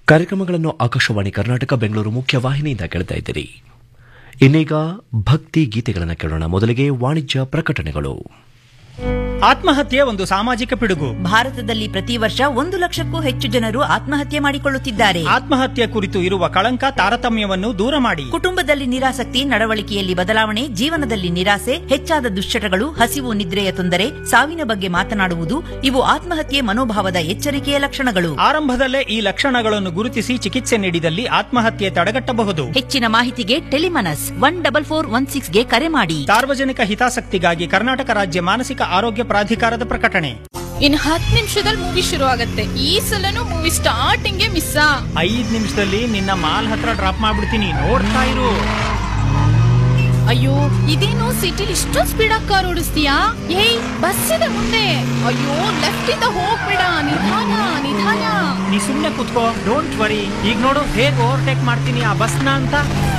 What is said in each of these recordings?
ಕಾರ್ಯಕ್ರಮಗಳನ್ನು ಆಕಾಶವಾಣಿ ಕರ್ನಾಟಕ ಬೆಂಗಳೂರು ಮುಖ್ಯ ವಾಹಿನಿಯಿಂದ ಕೇಳ್ತಾ ಇದ್ದೀರಿ ಇನ್ನೀಗ ಭಕ್ತಿ ಗೀತೆಗಳನ್ನು ಕೇಳೋಣ ಮೊದಲಿಗೆ ವಾಣಿಜ್ಯ ಪ್ರಕಟಣೆಗಳು ಆತ್ಮಹತ್ಯೆ ಒಂದು ಸಾಮಾಜಿಕ ಪಿಡುಗು ಭಾರತದಲ್ಲಿ ಪ್ರತಿ ವರ್ಷ ಒಂದು ಲಕ್ಷಕ್ಕೂ ಹೆಚ್ಚು ಜನರು ಆತ್ಮಹತ್ಯೆ ಮಾಡಿಕೊಳ್ಳುತ್ತಿದ್ದಾರೆ ಆತ್ಮಹತ್ಯೆ ಕುರಿತು ಇರುವ ಕಳಂಕ ತಾರತಮ್ಯವನ್ನು ದೂರ ಮಾಡಿ ಕುಟುಂಬದಲ್ಲಿ ನಿರಾಸಕ್ತಿ ನಡವಳಿಕೆಯಲ್ಲಿ ಬದಲಾವಣೆ ಜೀವನದಲ್ಲಿ ನಿರಾಸೆ ಹೆಚ್ಚಾದ ದುಶ್ಚಟಗಳು ಹಸಿವು ನಿದ್ರೆಯ ತೊಂದರೆ ಸಾವಿನ ಬಗ್ಗೆ ಮಾತನಾಡುವುದು ಇವು ಆತ್ಮಹತ್ಯೆ ಮನೋಭಾವದ ಎಚ್ಚರಿಕೆಯ ಲಕ್ಷಣಗಳು ಆರಂಭದಲ್ಲೇ ಈ ಲಕ್ಷಣಗಳನ್ನು ಗುರುತಿಸಿ ಚಿಕಿತ್ಸೆ ನೀಡಿದಲ್ಲಿ ಆತ್ಮಹತ್ಯೆ ತಡೆಗಟ್ಟಬಹುದು ಹೆಚ್ಚಿನ ಮಾಹಿತಿಗೆ Tele MANAS one double four one ಸಿಕ್ಸ್ಗೆ ಕರೆ ಮಾಡಿ ಸಾರ್ವಜನಿಕ ಹಿತಾಸಕ್ತಿಗಾಗಿ ಕರ್ನಾಟಕ ರಾಜ್ಯ ಮಾನಸಿಕ ಆರೋಗ್ಯ ಪ್ರಾಧಿಕಾರದ ಪ್ರಕಟಣೆ ಇನ್ ಹತ್ತು ನಿಮಿಷದಲ್ಲಿ ಮೂವಿ ಶುರು ಆಗತ್ತೆ ಈ ಸಲನು ಮೂವಿ ಸ್ಟಾರ್ಟಿಂಗ್ ಮಿಸ್ ಐದ್ ನಿಮಿಷದಲ್ಲಿ ನಿನ್ನ ಮಾಲ್ ಹತ್ರ ಡ್ರಾಪ್ ಮಾಡ್ಬಿಡ್ತೀನಿ ನೋಡ್ತಾ ಇರು ಅಯ್ಯೋ ಇದೇನು ಸಿಟಿಲಿ ಇಷ್ಟೊಂದು ಸ್ಪೀಡ್ ಆಗಿ ಕಾರ್ ಓಡಿಸ್ತೀಯಾ ಏಯ್ ಬಸ್ ಇದೆ ಮುಂದೆ ಅಯ್ಯೋ ಲೆಫ್ಟ್ ಇಂದ ಹೋಗ್ಬೇಡ ನಿಧಾನ ನಿಧಾನ ನೀ ಸುಮ್ನೆ ಕುತ್ಕೋ ಡೋಂಟ್ ವರಿ ಈಗ ನೋಡು ಹೇಗ್ ಓವರ್ಟೇಕ್ ಮಾಡ್ತೀನಿ ಆ ಬಸ್ನ ಅಂತ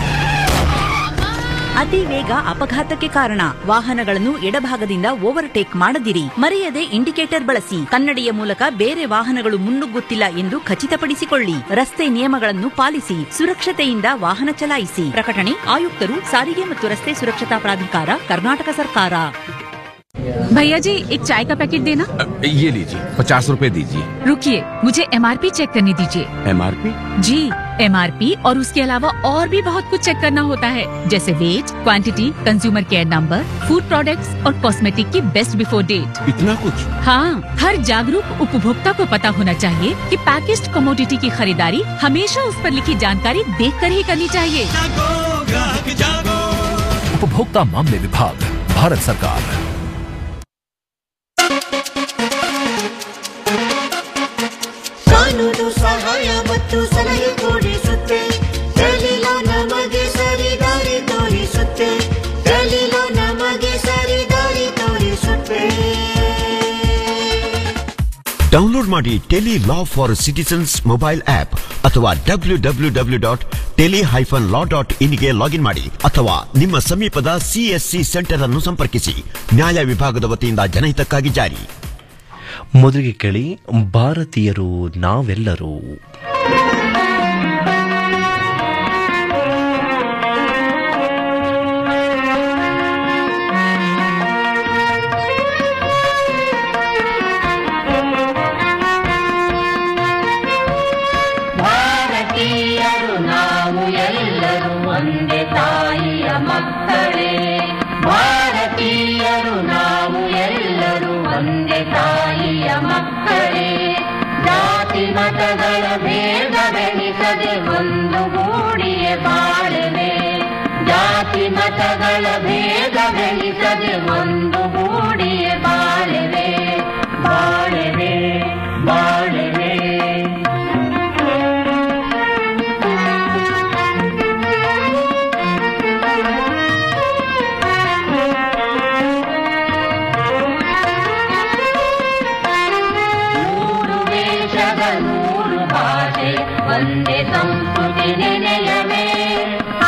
ಅತಿ ವೇಗ ಅಪಘಾತಕ್ಕೆ ಕಾರಣ ವಾಹನಗಳನ್ನು ಎಡಭಾಗದಿಂದ ಓವರ್ಟೇಕ್ ಮಾಡದಿರಿ ಮರೆಯದೆ ಇಂಡಿಕೇಟರ್ ಬಳಸಿ ಕನ್ನಡಿಯ ಮೂಲಕ ಬೇರೆ ವಾಹನಗಳು ಮುನ್ನುಗ್ಗುತ್ತಿಲ್ಲ ಎಂದು ಖಚಿತಪಡಿಸಿಕೊಳ್ಳಿ ರಸ್ತೆ ನಿಯಮಗಳನ್ನು ಪಾಲಿಸಿ ಸುರಕ್ಷತೆಯಿಂದ ವಾಹನ ಚಲಾಯಿಸಿ ಪ್ರಕಟಣೆ ಆಯುಕ್ತರು ಸಾರಿಗೆ ಮತ್ತು ರಸ್ತೆ ಸುರಕ್ಷತಾ ಪ್ರಾಧಿಕಾರ ಕರ್ನಾಟಕ ಸರ್ಕಾರ भैया जी एक चाय का पैकेट देना ये लीजिए पचास रुपए दीजिए रुकिए मुझे एमआरपी चेक करने दीजिए एमआरपी जी एमआरपी और उसके अलावा और भी बहुत कुछ चेक करना होता है जैसे weight quantity consumer care number food products और कॉस्मेटिक की बेस्ट बिफोर डेट इतना कुछ हाँ हर जागरूक उपभोक्ता को पता होना चाहिए कि पैकेज्ड कमोडिटी की खरीदारी हमेशा उस पर लिखी जानकारी देख कर ही करनी चाहिए उपभोक्ता मामले विभाग भारत सरकार ಕಾನೂನು ಸಹಾಯ ಮತ್ತು ಸಲಹೆ ಕೊಡಿಸುತ್ತೆ ದಲಿಲ ನಮಗೆ ಸರಿ ದಾರಿ ತೋರಿಸುತ್ತೆ ದಲಿಲ ನಮಗೆ ಸರಿ ದಾರಿ ತೋರಿಸುತ್ತೆ ಡೌನ್ಲೋಡ್ ಮಾಡಿ tele law for citizens mobile app ಅಥವಾ W W W dot tele hyphen law dot ಇನ್ಗೆ ಲಾಗಿನ್ ಮಾಡಿ ಅಥವಾ ನಿಮ್ಮ ಸಮೀಪದ ಸಿಎಸ್ಸಿ ಸೆಂಟರ್ ಅನ್ನು ಸಂಪರ್ಕಿಸಿ ನ್ಯಾಯ ವಿಭಾಗದ ವತಿಯಿಂದ ಜನಹಿತಕ್ಕಾಗಿ ಜಾರಿ ಮೊದಲಿಗೆ ಕೇಳಿ ಭಾರತೀಯರು ನಾವೆಲ್ಲರೂ ಭಾರತೀಯರು ನಾವು ಎಲ್ಲರೂ ಒಂದೇ ತಾಯಿಯ ಮಕ್ಕಳೇ ಭಾರತೀಯರು ನಾವು ಎಲ್ಲರೂ ಒಂದೇ ತಾಯಿಯ ಮಕ್ಕಳೇ ಜಾತಿ ಮತಗಳ ಭೇದವೆನಿಸದೆ ಒಂದು ಗೂಡಿಯ ಬಾಳವೆ ಜಾತಿ ಮತಗಳ ಭೇದವೆನಿಸದೆ ಒಂದು ಗೂಡಿಯ ಬಾಳವೆ ಬಾಳವೆ ಬಾಳವೆ ನೂರು ವೇಷದ ನೂರು ಭಾಷೆ ಒಂದೇ ಸಂಸ್ಕೃತಿ ನೆನೆಯವೇ ಆ,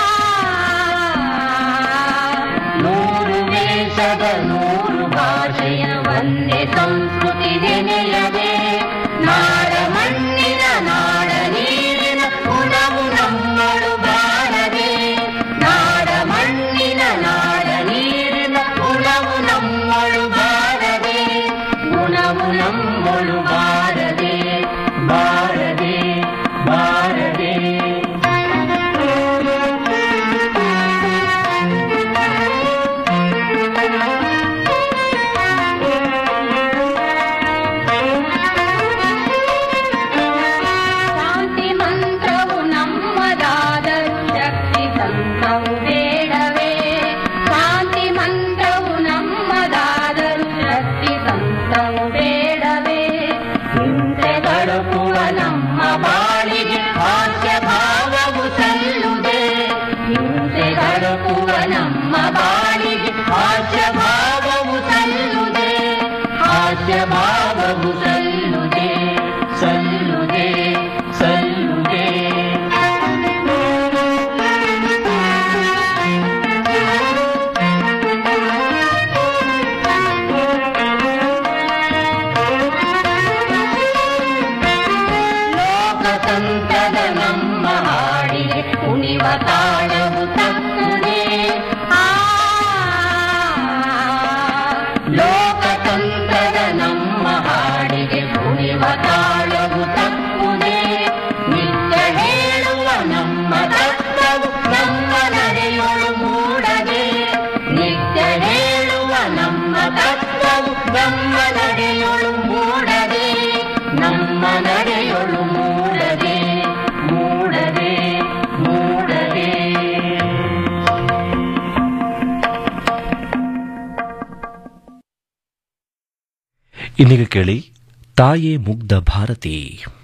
ನೂರು ವೇಷದ ನೂರು ಭಾಷೆಯ ಒಂದೇ ಸಂಸ್ಕೃತಿ ನೆನೆಯವೇ ನಾಡ ಮಣ್ಣಿನ ನಾಡ ನೀರಿನ ಗುಣವು ನಮ್ಮಳು ಬಾರದೆ ನಾಡ ಮಣ್ಣಿನ ನಾಡ ನೀರಿನ ಗುಣವು ನಮ್ಮಳು ಬಾರದೆ ಗುಣವು ನಮ್ಮಳು ಬಾರದೆ ಬಾರದೆ ಬಾರದೆ ಶಾಂತಿ ಮಂತ್ರವು ನಮ್ಮದಾದರೂ ಶಕ್ತಿ ತಂತ್ರವು ಬೇಡವೇ ಶಾಂತಿ ಮಂತ್ರವು ನಮ್ಮದಾದರೂ ಶಕ್ತಿ ತಂತ್ರವು ಬೇಡವೇ ಹಿಂಸೆ ಗಡುಕುವ ನಮ್ಮ ಬಾಳಿಗೆ ಹಾಸ್ಯ ಭಾವವು ಸಲ್ಲುದೆ ಹಿಂಸೆ ಗಡುಕುವ ನಮ್ಮ ಬಾಳಿಗೆ ಹಾಸ್ಯ ಭಾವವು ಸಲ್ಲುದೆ ಹಾಸ್ಯ ಭಾವವು ಸಲ್ಲುದೆ ಸಲ್ಲುದೆ ಸಲ್ಲುದೆ ಲೋಕ ಲೋಕತಂತ್ರದ ನಮ್ಮ ಹಾಡಿಗೆ ಕುಣಿವ ತಾಳವು ತಕ್ಕುದೇ ಆ ಲೋಕತಂತ್ರದ ನಮ್ಮ ಹಾಡಿಗೆ ಕುಣಿವ ತಾಳವು ತಕ್ಕುದೇ ನಿತ್ಯ ಹೇಳುವ ನಮ್ಮ ತತ್ವವು ನಮ್ಮ ನಡೆಯೊಳು ಮೂಡದೆ ನಿತ್ಯ ಹೇಳುವ ನಮ್ಮ ತತ್ವವು ನಮ್ಮ ನಡೆಯೊಳು ಮೂಡದೆ ನಮ್ಮ ನಡೆಯೊಳು ಮೂಡದೆ ಮೂಡದೆ ಮೂಡದೆ ಇನ್ನೀಗ ಕೇಳಿ ತಾಯೇ ಮುಗ್ಧ ಭಾರತಿ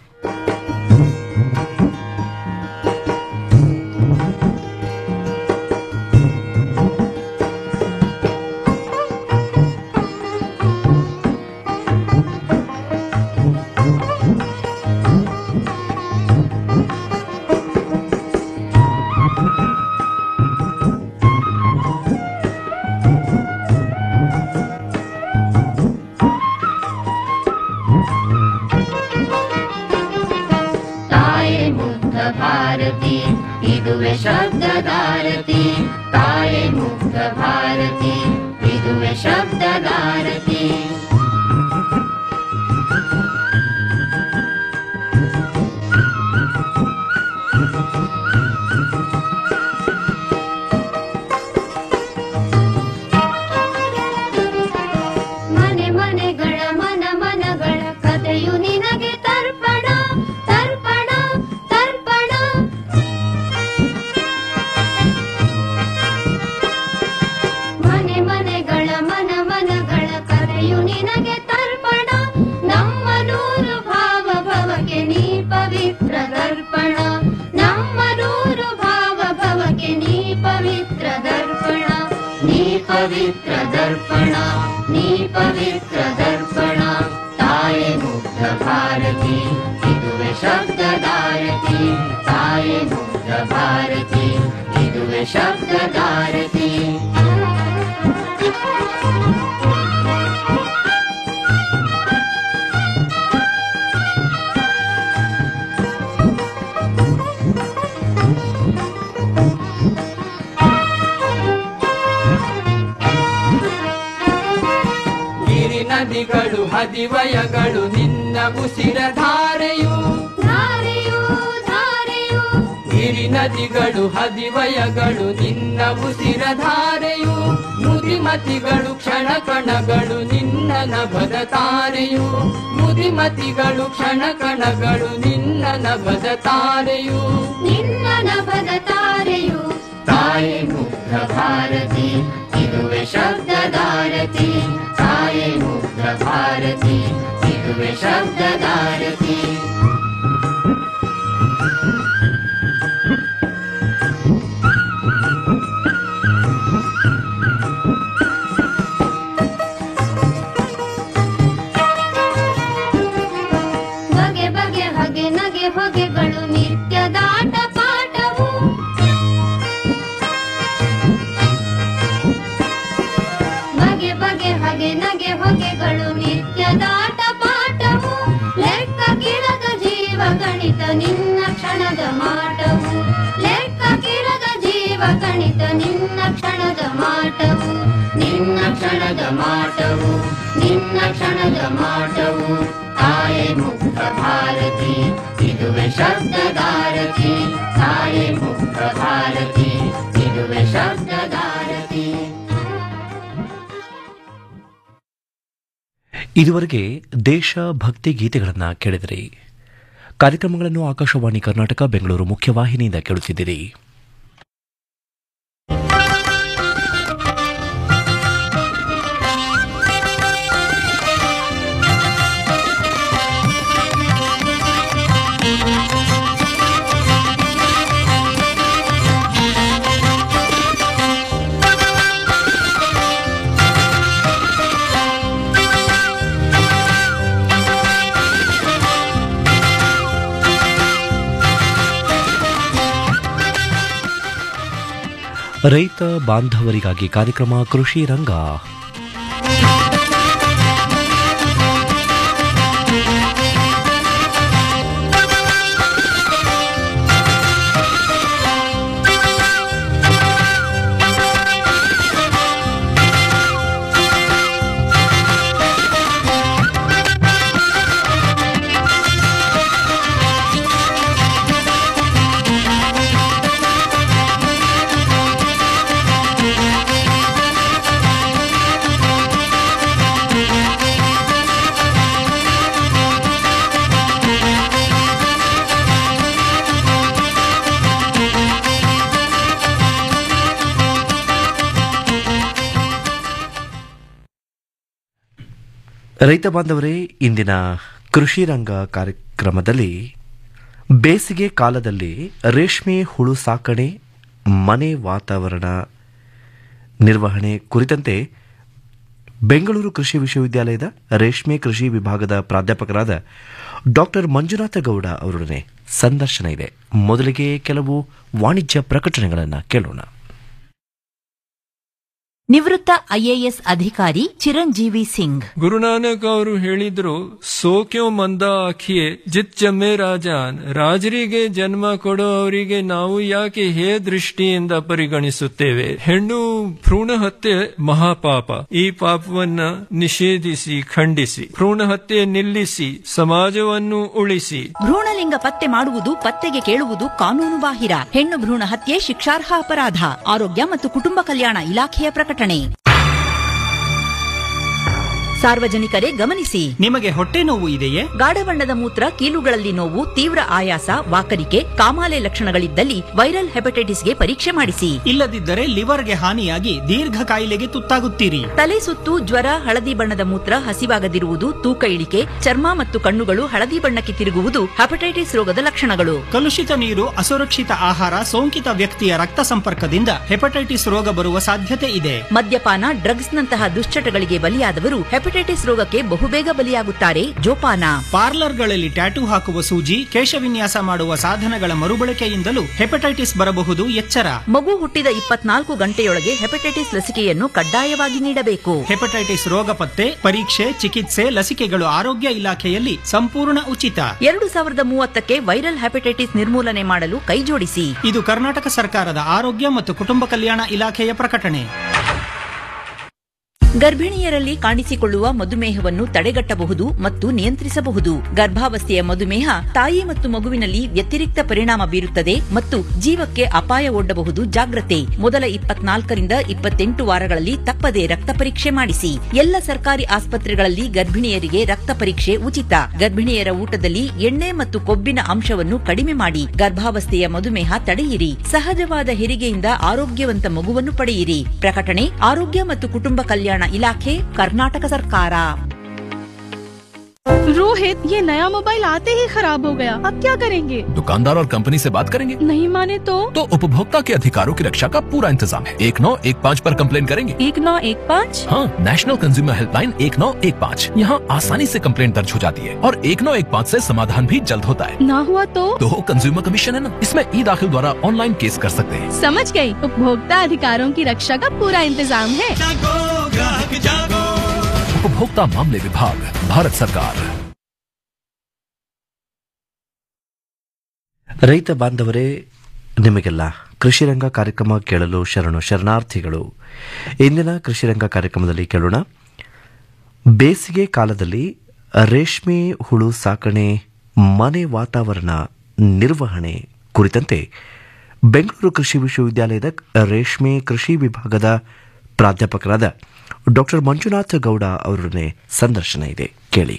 ತಾಯೇ ಮುಗ್ಧ ಭಾರತಿ ಇದುವೆ ಶಬ್ದಧಾರತಿ ತಾಯೇ ಮುಗ್ಧ ಭಾರತಿ ಇದುವೆ ಶಬ್ದಧಾರತಿ ಮನೆ ಮನೆಗಳ ಮನ ಮನಗಳ ಕಥೆಯು ನಿನಗೆ ತರ್ಪಣ ತರ್ಪಣ ತರ್ಪಣ ಮನೆ ಮನೆಗಳ ಮನ ಮನಗಳ ಕಥೆಯು ನಿನಗೆ ತರ್ಪಣ ನಮ್ಮ ನೂರು ಭಾವ ಭವಕ್ಕೆ ನೀ ಪವಿತ್ರ ದರ್ಪಣ ನಮ್ಮ ನೂರು ಭಾವ ಭವಕ್ಕೆ ನೀ ಪವಿತ್ರ ದರ್ಪಣ ನೀ ಪವಿತ್ರ ದರ್ಪಣ ನೀ ಪವಿತ್ರ ದರ್ಪಣ ತಾಯೇ ಮುಗ್ಧ ಭಾರತಿ ಇದುವೆ ಶಬ್ದಧಾರತಿ ತಾಯೇ ಮುಗ್ಧ ಭಾರತಿ ಇದುವೆ ಶಬ್ದಧಾರತಿ ಗಿರಿ ನದಿಗಳು ಹದಿವಯಗಳು ನಿನ್ನ ಉಸಿರ ಧಾರೆಯು ಧಾರೆಯು ಧಾರೆಯು ಗಿರಿ ನದಿಗಳು ಹದಿವಯಗಳು ನಿನ್ನ ಉಸಿರ ಧಾರೆಯು ಮುದಿಮತಿಗಳು ಕ್ಷಣ ಕಣಗಳು ನಿನ್ನ ನಭದ ತಾರೆಯು ಮುದಿಮತಿಗಳು ಕ್ಷಣ ಕಣಗಳು ನಿನ್ನ ನಭದ ತಾರೆಯು ನಿನ್ನ ನಭದ ತಾರೆಯು ತಾಯೇ ಮುಗ್ಧ ಭಾರತಿ ಇದುವೆ ಶಬ್ದಧಾರತಿ ತಾಯೇ ಮುಗ್ಧ ಭಾರತಿ ಇದುವೆ ಶಬ್ದಧಾರತಿ ಬಗೆ ಬಗೆ ಹಗೆ ನಗೆ ಹೊಗೆಗಳು ನಿತ್ಯದಾಟ ಪಾಠವು ಬಗೆ ಬಗೆ ಹಗೆ ನಗೆ ಹೊಗೆಗಳು ನಿತ್ಯದಾಟ ಪಾಠವು ಲೆಕ್ಕ ಗಿಡದ ಜೀವ ಗಣಿತ ನಿನ್ನ ಕ್ಷಣದ ಮಾಟವು ಲೆಕ್ಕ ಗಿಡದ ಜೀವ ಗಣಿತ ನಿನ್ನ ಕ್ಷಣದ ಮಾಟವು ನಿನ್ನ ಕ್ಷಣದ ಮಾಟವು ನಿನ್ನ ಕ್ಷಣದ ಮಾಟವು ತಾಯೇ ಮುಕ್ತ ಭಾರತಿ ಇದುವೆ ಶಬ್ದಧಾರತಿ ತಾಯೇ ಮುಕ್ತ ಭಾರತಿ ಇದುವೆ ಶಬ್ದಧಾರತಿ ಇದುವರೆಗೆ ದೇಶ ಭಕ್ತಿ ಗೀತೆಗಳನ್ನು ಕೇಳಿದಿರಿ ಕಾರ್ಯಕ್ರಮಗಳನ್ನು ಆಕಾಶವಾಣಿ ಕರ್ನಾಟಕ ಬೆಂಗಳೂರು ಮುಖ್ಯವಾಹಿನಿಯಿಂದ ಕೇಳುತ್ತಿದ್ದೀರಿ ರೈತ ಬಾಂಧವರಿಗಾಗಿ ಕಾರ್ಯಕ್ರಮ ಕೃಷಿ ರಂಗ ರೈತ ಬಾಂಧವರೇ ಇಂದಿನ ಕೃಷಿ ರಂಗ ಕಾರ್ಯಕ್ರಮದಲ್ಲಿ ಬೇಸಿಗೆ ಕಾಲದಲ್ಲಿ ರೇಷ್ಮೆ ಹುಳು ಸಾಕಣೆ ಮನೆ ವಾತಾವರಣ ನಿರ್ವಹಣೆ ಕುರಿತಂತೆ ಬೆಂಗಳೂರು ಕೃಷಿ ವಿಶ್ವವಿದ್ಯಾಲಯದ ರೇಷ್ಮೆ ಕೃಷಿ ವಿಭಾಗದ ಪ್ರಾಧ್ಯಾಪಕರಾದ ಡಾಕ್ಟರ್ ಮಂಜುನಾಥ ಗೌಡ ಅವರೊಡನೆ ಸಂದರ್ಶನ ಇದೆ ಮೊದಲಿಗೆ ಕೆಲವು ವಾಣಿಜ್ಯ ಪ್ರಕಟಣೆಗಳನ್ನು ಕೇಳೋಣ ನಿವೃತ್ತ ಐಎಎಸ್ ಅಧಿಕಾರಿ ಚಿರಂಜೀವಿ ಸಿಂಗ್ ಗುರುನಾನಕ್ ಅವರು ಹೇಳಿದ್ರು ಸೋಕ್ಯೋ ಮಂದ ಆಖಿಯೇ ಜಿತ್ ಜಮ್ಮೆ ರಾಜಾನ್ ರಾಜರಿಗೆ ಜನ್ಮ ಕೊಡೋ ಅವರಿಗೆ ನಾವು ಯಾಕೆ ಹೇ ದೃಷ್ಟಿಯಿಂದ ಪರಿಗಣಿಸುತ್ತೇವೆ ಹೆಣ್ಣು ಭ್ರೂಣ ಹತ್ಯೆ ಮಹಾಪಾಪ ಈ ಪಾಪವನ್ನ ನಿಷೇಧಿಸಿ ಖಂಡಿಸಿ ಭ್ರೂಣ ಹತ್ಯೆ ನಿಲ್ಲಿಸಿ ಸಮಾಜವನ್ನು ಉಳಿಸಿ ಭ್ರೂಣಲಿಂಗ ಪತ್ತೆ ಮಾಡುವುದು ಪತ್ತೆಗೆ ಕೇಳುವುದು ಕಾನೂನು ಬಾಹಿರ ಹೆಣ್ಣು ಭ್ರೂಣ ಹತ್ಯೆ ಶಿಕ್ಷಾರ್ಹ ಅಪರಾಧ ಆರೋಗ್ಯ ಮತ್ತು ಕುಟುಂಬ ಕಲ್ಯಾಣ ಇಲಾಖೆಯ ಪ್ರಕಟಣೆ ಸಾರ್ವಜನಿಕರೇ ಗಮನಿಸಿ ನಿಮಗೆ ಹೊಟ್ಟೆ ನೋವು ಇದೆಯೇ ಗಾಢ ಬಣ್ಣದ ಮೂತ್ರ ಕೀಲುಗಳಲ್ಲಿ ನೋವು ತೀವ್ರ ಆಯಾಸ ವಾಕರಿಕೆ ಕಾಮಾಲೆ ಲಕ್ಷಣಗಳಿದ್ದಲ್ಲಿ ವೈರಲ್ ಹೆಪಟೈಟಿಸ್ಗೆ ಪರೀಕ್ಷೆ ಮಾಡಿಸಿ ಇಲ್ಲದಿದ್ದರೆ ಲಿವರ್ಗೆ ಹಾನಿಯಾಗಿ ದೀರ್ಘ ಕಾಯಿಲೆಗೆ ತುತ್ತಾಗುತ್ತೀರಿ ತಲೆ ಸುತ್ತು ಜ್ವರ ಹಳದಿ ಬಣ್ಣದ ಮೂತ್ರ ಹಸಿವಾಗದಿರುವುದು ತೂಕ ಇಳಿಕೆ ಚರ್ಮ ಮತ್ತು ಕಣ್ಣುಗಳು ಹಳದಿ ಬಣ್ಣಕ್ಕೆ ತಿರುಗುವುದು ಹೆಪಟೈಟಿಸ್ ರೋಗದ ಲಕ್ಷಣಗಳು ಕಲುಷಿತ ನೀರು ಅಸುರಕ್ಷಿತ ಆಹಾರ ಸೋಂಕಿತ ವ್ಯಕ್ತಿಯ ರಕ್ತ ಸಂಪರ್ಕದಿಂದ ಹೆಪಟೈಟಿಸ್ ರೋಗ ಬರುವ ಸಾಧ್ಯತೆ ಇದೆ ಮದ್ಯಪಾನ ಡ್ರಗ್ಸ್ ನಂತಹ ದುಶ್ಚಟಗಳಿಗೆ ಬಲಿಯಾದವರು ಹೆಪಟೈಟಿಸ್ ರೋಗಕ್ಕೆ ಬಹುಬೇಗ ಬಲಿಯಾಗುತ್ತಾರೆ ಜೋಪಾನ ಪಾರ್ಲರ್ಗಳಲ್ಲಿ ಟ್ಯಾಟೂ ಹಾಕುವ ಸೂಜಿ ಕೇಶವಿನ್ಯಾಸ ಮಾಡುವ ಸಾಧನಗಳ ಮರುಬಳಕೆಯಿಂದಲೂ ಹೆಪಟೈಟಿಸ್ ಬರಬಹುದು ಎಚ್ಚರ ಮಗು ಹುಟ್ಟಿದ ಇಪ್ಪತ್ನಾಲ್ಕು ಗಂಟೆಯೊಳಗೆ ಹೆಪಟೈಟಿಸ್ ಲಸಿಕೆಯನ್ನು ಕಡ್ಡಾಯವಾಗಿ ನೀಡಬೇಕು ಹೆಪಟೈಟಿಸ್ ರೋಗ ಪತ್ತೆ ಪರೀಕ್ಷೆ ಚಿಕಿತ್ಸೆ ಲಸಿಕೆಗಳು ಆರೋಗ್ಯ ಇಲಾಖೆಯಲ್ಲಿ ಸಂಪೂರ್ಣ ಉಚಿತ ಎರಡು ಸಾವಿರದ ಮೂವತ್ತಕ್ಕೆ ವೈರಲ್ ಹೆಪಟೈಟಿಸ್ ನಿರ್ಮೂಲನೆ ಮಾಡಲು ಕೈಜೋಡಿಸಿ ಇದು ಕರ್ನಾಟಕ ಸರ್ಕಾರದ ಆರೋಗ್ಯ ಮತ್ತು ಕುಟುಂಬ ಕಲ್ಯಾಣ ಇಲಾಖೆಯ ಪ್ರಕಟಣೆ ಗರ್ಭಿಣಿಯರಲ್ಲಿ ಕಾಣಿಸಿಕೊಳ್ಳುವ ಮಧುಮೇಹವನ್ನು ತಡೆಗಟ್ಟಬಹುದು ಮತ್ತು ನಿಯಂತ್ರಿಸಬಹುದು ಗರ್ಭಾವಸ್ಥೆಯ ಮಧುಮೇಹ ತಾಯಿ ಮತ್ತು ಮಗುವಿನಲ್ಲಿ ವ್ಯತಿರಿಕ್ತ ಪರಿಣಾಮ ಬೀರುತ್ತದೆ ಮತ್ತು ಜೀವಕ್ಕೆ ಅಪಾಯ ಒಡ್ಡಬಹುದು ಜಾಗ್ರತೆ ಮೊದಲ ಇಪ್ಪತ್ನಾಲ್ಕರಿಂದ ಇಪ್ಪತ್ತೆಂಟು ವಾರಗಳಲ್ಲಿ ತಪ್ಪದೆ ರಕ್ತ ಪರೀಕ್ಷೆ ಮಾಡಿಸಿ ಎಲ್ಲ ಸರ್ಕಾರಿ ಆಸ್ಪತ್ರೆಗಳಲ್ಲಿ ಗರ್ಭಿಣಿಯರಿಗೆ ರಕ್ತ ಪರೀಕ್ಷೆ ಉಚಿತ ಗರ್ಭಿಣಿಯರ ಊಟದಲ್ಲಿ ಎಣ್ಣೆ ಮತ್ತು ಕೊಬ್ಬಿನ ಅಂಶವನ್ನು ಕಡಿಮೆ ಮಾಡಿ ಗರ್ಭಾವಸ್ಥೆಯ ಮಧುಮೇಹ ತಡೆಯಿರಿ ಸಹಜವಾದ ಹೆರಿಗೆಯಿಂದ ಆರೋಗ್ಯವಂತ ಮಗುವನ್ನು ಪಡೆಯಿರಿ ಪ್ರಕಟಣೆ ಆರೋಗ್ಯ ಮತ್ತು ಕುಟುಂಬ ಕಲ್ಯಾಣ ಇಲಾಖೆ ಕರ್ನಾಟಕ ಸರ್ಕಾರ रोहित ये नया मोबाइल आते ही खराब हो गया अब क्या करेंगे दुकानदार और कंपनी से बात करेंगे नहीं माने तो तो उपभोक्ता के अधिकारों की रक्षा का पूरा इंतजाम है एक नौ एक पाँच आरोप कम्प्लेन करेंगे एक नौ एक पाँच हाँ नेशनल कंज्यूमर हेल्पलाइन एक नौ एक पाँच यहाँ आसानी से कंप्लेंट दर्ज हो जाती है और एक नौ एक पाँच ऐसी समाधान भी जल्द होता है ना हुआ तो तो कंज्यूमर कमीशन है ना इसमें ई दाखिल द्वारा ऑनलाइन केस कर सकते हैं समझ गई उपभोक्ता अधिकारों की रक्षा का पूरा इंतजाम है उपभोक्ता मामले विभाग भारत सरकार ರೈತ ಬಾಂಧವರೇ ನಿಮಗೆಲ್ಲ ಕೃಷಿರಂಗ ಕಾರ್ಯಕ್ರಮ ಕೇಳಲು ಶರಣು ಶರಣಾರ್ಥಿಗಳು ಇಂದಿನ ಕೃಷಿರಂಗ ಕಾರ್ಯಕ್ರಮದಲ್ಲಿ ಕೇಳೋಣ ಬೇಸಿಗೆ ಕಾಲದಲ್ಲಿ ರೇಷ್ಮೆ ಹುಳು ಸಾಕಣೆ ಮನೆ ವಾತಾವರಣ ನಿರ್ವಹಣೆ ಕುರಿತಂತೆ ಬೆಂಗಳೂರು ಕೃಷಿ ವಿಶ್ವವಿದ್ಯಾಲಯದ ರೇಷ್ಮೆ ಕೃಷಿ ವಿಭಾಗದ ಪ್ರಾಧ್ಯಾಪಕರಾದ ಡಾಕ್ಟರ್ ಮಂಜುನಾಥ ಗೌಡ ಅವರೊಡನೆ ಸಂದರ್ಶನ ಇದೆ ಕೇಳಿ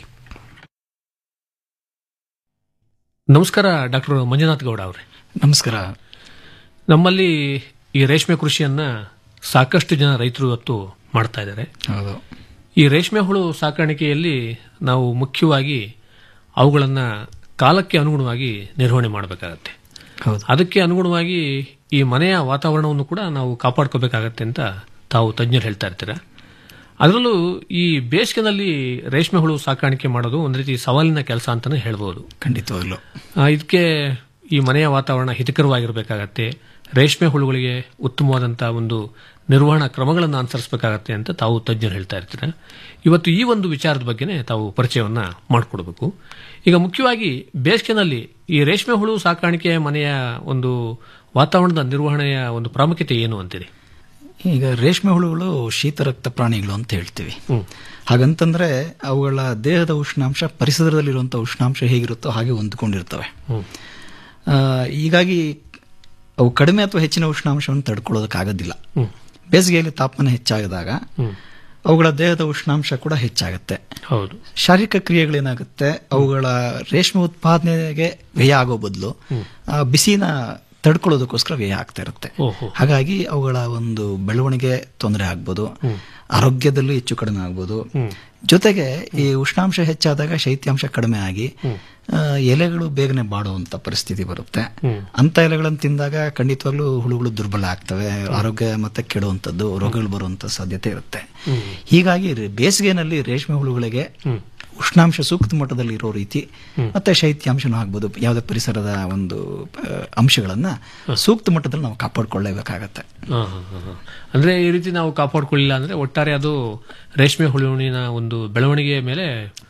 ನಮಸ್ಕಾರ ಡಾಕ್ಟರ್ ಮಂಜುನಾಥ್ ಗೌಡ ಅವರೇ ನಮಸ್ಕಾರ ನಮ್ಮಲ್ಲಿ ಈ ರೇಷ್ಮೆ ಕೃಷಿಯನ್ನ ಸಾಕಷ್ಟು ಜನ ರೈತರು ಇವತ್ತು ಮಾಡ್ತಾ ಇದ್ದಾರೆ ಹೌದು ಈ ರೇಷ್ಮೆ ಹುಳು ಸಾಕಾಣಿಕೆಯಲ್ಲಿ ನಾವು ಮುಖ್ಯವಾಗಿ ಅವುಗಳನ್ನು ಕಾಲಕ್ಕೆ ಅನುಗುಣವಾಗಿ ನಿರ್ವಹಣೆ ಮಾಡಬೇಕಾಗತ್ತೆ ಹೌದು ಅದಕ್ಕೆ ಅನುಗುಣವಾಗಿ ಈ ಮನೆಯ ವಾತಾವರಣವನ್ನು ಕೂಡ ನಾವು ಕಾಪಾಡ್ಕೋಬೇಕಾಗತ್ತೆ ಅಂತ ತಾವು ತಜ್ಞರು ಹೇಳ್ತಾ ಇರ್ತೀರ ಅದರಲ್ಲೂ ಈ ಬೇಸಿಗೆನಲ್ಲಿ ರೇಷ್ಮೆ ಹುಳು ಸಾಕಾಣಿಕೆ ಮಾಡೋದು ಒಂದು ರೀತಿ ಸವಾಲಿನ ಕೆಲಸ ಅಂತಾನೆ ಹೇಳ್ಬೋದು ಖಂಡಿತವಾಗ್ಲು ಆ, ಇದಕ್ಕೆ ಈ ಮನೆಯ ವಾತಾವರಣ ಹಿತಕರವಾಗಿರಬೇಕಾಗತ್ತೆ ರೇಷ್ಮೆ ಹುಳುಗಳಿಗೆ ಉತ್ತಮವಾದಂತಹ ಒಂದು ನಿರ್ವಹಣಾ ಕ್ರಮಗಳನ್ನು ಅನುಸರಿಸಬೇಕಾಗತ್ತೆ ಅಂತ ತಾವು ತಜ್ಞರು ಹೇಳ್ತಾ ಇರ್ತೀರ ಇವತ್ತು ಈ ಒಂದು ವಿಚಾರದ ಬಗ್ಗೆನೇ ತಾವು ಪರಿಚಯವನ್ನ ಮಾಡಿಕೊಡ್ಬೇಕು ಈಗ ಮುಖ್ಯವಾಗಿ ಬೇಸಿಗೆನಲ್ಲಿ ಈ ರೇಷ್ಮೆ ಹುಳು ಸಾಕಾಣಿಕೆ ಮನೆಯ ಒಂದು ವಾತಾವರಣದ ನಿರ್ವಹಣೆಯ ಒಂದು ಪ್ರಾಮುಖ್ಯತೆ ಏನು ಅಂತೀರಿ ಈಗ ರೇಷ್ಮೆ ಹುಳುಗಳು ಶೀತರಕ್ತ ಪ್ರಾಣಿಗಳು ಅಂತ ಹೇಳ್ತೀವಿ ಹಾಗಂತಂದ್ರೆ ಅವುಗಳ ದೇಹದ ಉಷ್ಣಾಂಶ ಪರಿಸರದಲ್ಲಿರುವಂಥ ಉಷ್ಣಾಂಶ ಹೇಗಿರುತ್ತೋ ಹಾಗೆ ಹೊಂದ್ಕೊಂಡಿರ್ತವೆ ಆ, ಹೀಗಾಗಿ ಅವು ಕಡಿಮೆ ಅಥವಾ ಹೆಚ್ಚಿನ ಉಷ್ಣಾಂಶವನ್ನು ತಡ್ಕೊಳ್ಳೋದಕ್ಕಾಗೋದಿಲ್ಲ ಬೇಸಿಗೆಯಲ್ಲಿ ತಾಪಮಾನ ಹೆಚ್ಚಾಗದಾಗ ಅವುಗಳ ದೇಹದ ಉಷ್ಣಾಂಶ ಕೂಡ ಹೆಚ್ಚಾಗುತ್ತೆ ಹೌದು ಶಾರೀರಿಕ ಕ್ರಿಯೆಗಳೇನಾಗುತ್ತೆ ಅವುಗಳ ರೇಷ್ಮೆ ಉತ್ಪಾದನೆಗೆ ವ್ಯಯ ಆಗೋ ಬದಲು ಆ ಬಿಸಿನ ತಡ್ಕೊಳ್ಳೋದಕ್ಕೋಸ್ಕರ ವ್ಯಯ ಆಗ್ತಾ ಇರುತ್ತೆ ಓಹೋ ಹಾಗಾಗಿ ಅವುಗಳ ಒಂದು ಬೆಳವಣಿಗೆ ತೊಂದರೆ ಆಗ್ಬೋದು ಆರೋಗ್ಯದಲ್ಲೂ ಹೆಚ್ಚು ಕಡಿಮೆ ಆಗ್ಬೋದು ಜೊತೆಗೆ ಈ ಉಷ್ಣಾಂಶ ಹೆಚ್ಚಾದಾಗ ಶೈತ್ಯಾಂಶ ಕಡಿಮೆ ಆಗಿ ಆ, ಎಲೆಗಳು ಬೇಗನೆ ಬಾಡುವಂತ ಪರಿಸ್ಥಿತಿ ಬರುತ್ತೆ ಅಂತ ಎಲೆಗಳನ್ನು ತಿಂದಾಗ ಖಂಡಿತವಾಗ್ಲೂ ಹುಳುಗಳು ದುರ್ಬಲ ಆಗ್ತವೆ ಆರೋಗ್ಯ ಮತ್ತೆ ಕೆಡುವಂಥದ್ದು ರೋಗಗಳು ಬರುವಂತ ಸಾಧ್ಯತೆ ಇರುತ್ತೆ ಹೀಗಾಗಿ ರೇ- ಬೇಸಿಗೆನಲ್ಲಿ ರೇಷ್ಮೆ ಹುಳುಗಳಿಗೆ ಉಷ್ಣಾಂಶ ಸೂಕ್ತ ಮಟ್ಟದಲ್ಲಿ ಇರೋ ರೀತಿ ಮತ್ತೆ ಶೈತ್ಯಾಂಶನೂ ಆಗ್ಬೋದು ಯಾವುದೇ ಪರಿಸರದ ಒಂದು ಆ, ಅಂಶಗಳನ್ನ ಸೂಕ್ತ ಮಟ್ಟದಲ್ಲಿ ನಾವು ಕಾಪಾಡ್ಕೊಳ್ಳೇಬೇಕಾಗತ್ತೆ ಹಾ, ಹಾ, ಹಾ, ಹಾ. ಅಂದ್ರೆ ಈ ರೀತಿ ನಾವು ಕಾಪಾಡ್ಕೊಳ್ಳಿಲ್ಲ ಅಂದ್ರೆ ಒಟ್ಟಾರೆ ಅದು ರೇಷ್ಮೆ ಹುಳುವಿನ ಒಂದು ಬೆಳವಣಿಗೆಯ ಮೇಲೆ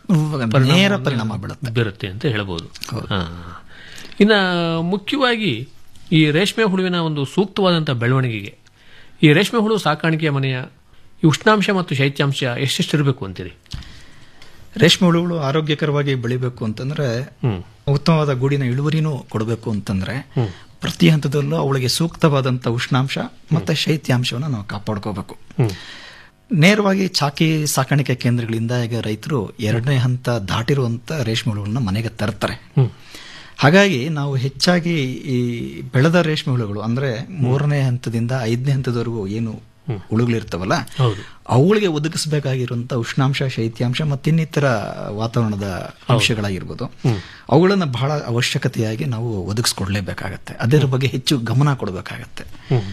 ನೇರ ಪರಿಣಾಮ ಬೀಳುತ್ತೆ ಬೀರುತ್ತೆ ಅಂತ ಹೇಳ್ಬೋದು ಹಾ. ಇನ್ನ ಮುಖ್ಯವಾಗಿ ಈ ರೇಷ್ಮೆ ಹುಳುವಿನ ಒಂದು ಸೂಕ್ತವಾದಂತಹ ಬೆಳವಣಿಗೆಗೆ ಈ ರೇಷ್ಮೆ ಹುಳು ಸಾಕಾಣಿಕೆಯ ಮನೆಯ ಈ ಉಷ್ಣಾಂಶ ಮತ್ತು ಶೈತ್ಯಾಂಶ ಎಷ್ಟೆಷ್ಟು ಇರಬೇಕು ಅಂತೀರಿ ರೇಷ್ಮೆ ಹುಳುಗಳು ಆರೋಗ್ಯಕರವಾಗಿ ಬೆಳಿಬೇಕು ಅಂತಂದ್ರೆ ಉತ್ತಮವಾದ ಗೂಡಿನ ಇಳುವರಿನೂ ಕೊಡಬೇಕು ಅಂತಂದ್ರೆ ಪ್ರತಿ ಹಂತದಲ್ಲೂ ಅವಳಿಗೆ ಸೂಕ್ತವಾದಂತ ಉಷ್ಣಾಂಶ ಮತ್ತೆ ಶೈತ್ಯಾಂಶವನ್ನು ನಾವು ಕಾಪಾಡ್ಕೋಬೇಕು ನೇರವಾಗಿ ಚಾಕಿ ಸಾಕಾಣಿಕೆ ಕೇಂದ್ರಗಳಿಂದ ಈಗ ರೈತರು ಎರಡನೇ ಹಂತ ದಾಟಿರುವಂತ ರೇಷ್ಮೆ ಹುಳುಗಳನ್ನ ಮನೆಗೆ ತರ್ತಾರೆ ಹಾಗಾಗಿ ನಾವು ಹೆಚ್ಚಾಗಿ ಈ ಬೆಳೆದ ರೇಷ್ಮೆ ಹುಳುಗಳು ಅಂದ್ರೆ ಮೂರನೇ ಹಂತದಿಂದ ಐದನೇ ಹಂತದವರೆಗೂ ಏನು ಹುಳುಗಳಿರ್ತಾವಲ್ಲ ಅವುಗಳಿಗೆ ಒದಗಿಸಬೇಕಾಗಿರುವಂತ ಉಷ್ಣಾಂಶ ಶೈತ್ಯಾಂಶ ಮತ್ತು ಇನ್ನಿತರ ವಾತಾವರಣದ ಅಂಶಗಳಾಗಿರ್ಬೋದು ಅವುಗಳನ್ನ ಬಹಳ ಅವಶ್ಯಕತೆಯಾಗಿ ನಾವು ಒದಗಿಸ್ಕೊಡ್ಲೇಬೇಕಾಗತ್ತೆ ಅದರ ಬಗ್ಗೆ ಹೆಚ್ಚು ಗಮನ ಕೊಡಬೇಕಾಗತ್ತೆ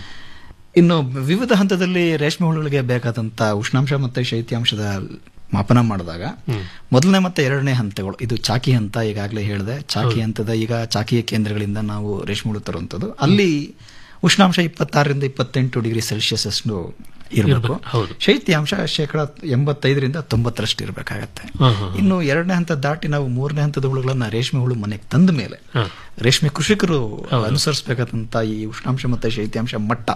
ಇನ್ನು ವಿವಿಧ ಹಂತದಲ್ಲಿ ರೇಷ್ಮೆ ಹುಳುಗಳಿಗೆ ಬೇಕಾದಂತ ಉಷ್ಣಾಂಶ ಮತ್ತೆ ಶೈತ್ಯಾಂಶದ ಮಾಪನ ಮಾಡಿದಾಗ ಮೊದಲನೇ ಮತ್ತೆ ಎರಡನೇ ಹಂತಗಳು ಇದು ಚಾಕಿ ಹಂತ ಈಗಾಗಲೇ ಹೇಳಿದೆ ಚಾಕಿ ಹಂತದ ಈಗ ಚಾಕಿಯ ಕೇಂದ್ರಗಳಿಂದ ನಾವು ರೇಷ್ಮೆ ಹುಳು ತರುವಂಥದ್ದು ಅಲ್ಲಿ ಉಷ್ಣಾಂಶ ಇಪ್ಪತ್ತಾರರಿಂದ ಇಪ್ಪತ್ತೆಂಟು ಡಿಗ್ರಿ ಸೆಲ್ಸಿಯಸ್ ಅಷ್ಟು ಇರಬೇಕು ಶೈತ್ಯಾಂಶ ಶೇಕಡ ಎಂಬತ್ತೈದರಿಂದ ತೊಂಬತ್ತರಷ್ಟು ಇರಬೇಕಾಗತ್ತೆ ಹಾ, ಹಾ, ಇನ್ನು ಎರಡನೇ ಹಂತ ದಾಟಿ ನಾವು ಮೂರನೇ ಹಂತದ ಹುಳುಗಳನ್ನ ರೇಷ್ಮೆ ಹುಳು ಮನೆಗೆ ತಂದ ಮೇಲೆ ರೇಷ್ಮೆ ಕೃಷಿಕರು ಅನುಸರಿಸಬೇಕಾದಂತ ಈ ಉಷ್ಣಾಂಶ ಮತ್ತೆ ಶೈತ್ಯಾಂಶ ಮಟ್ಟ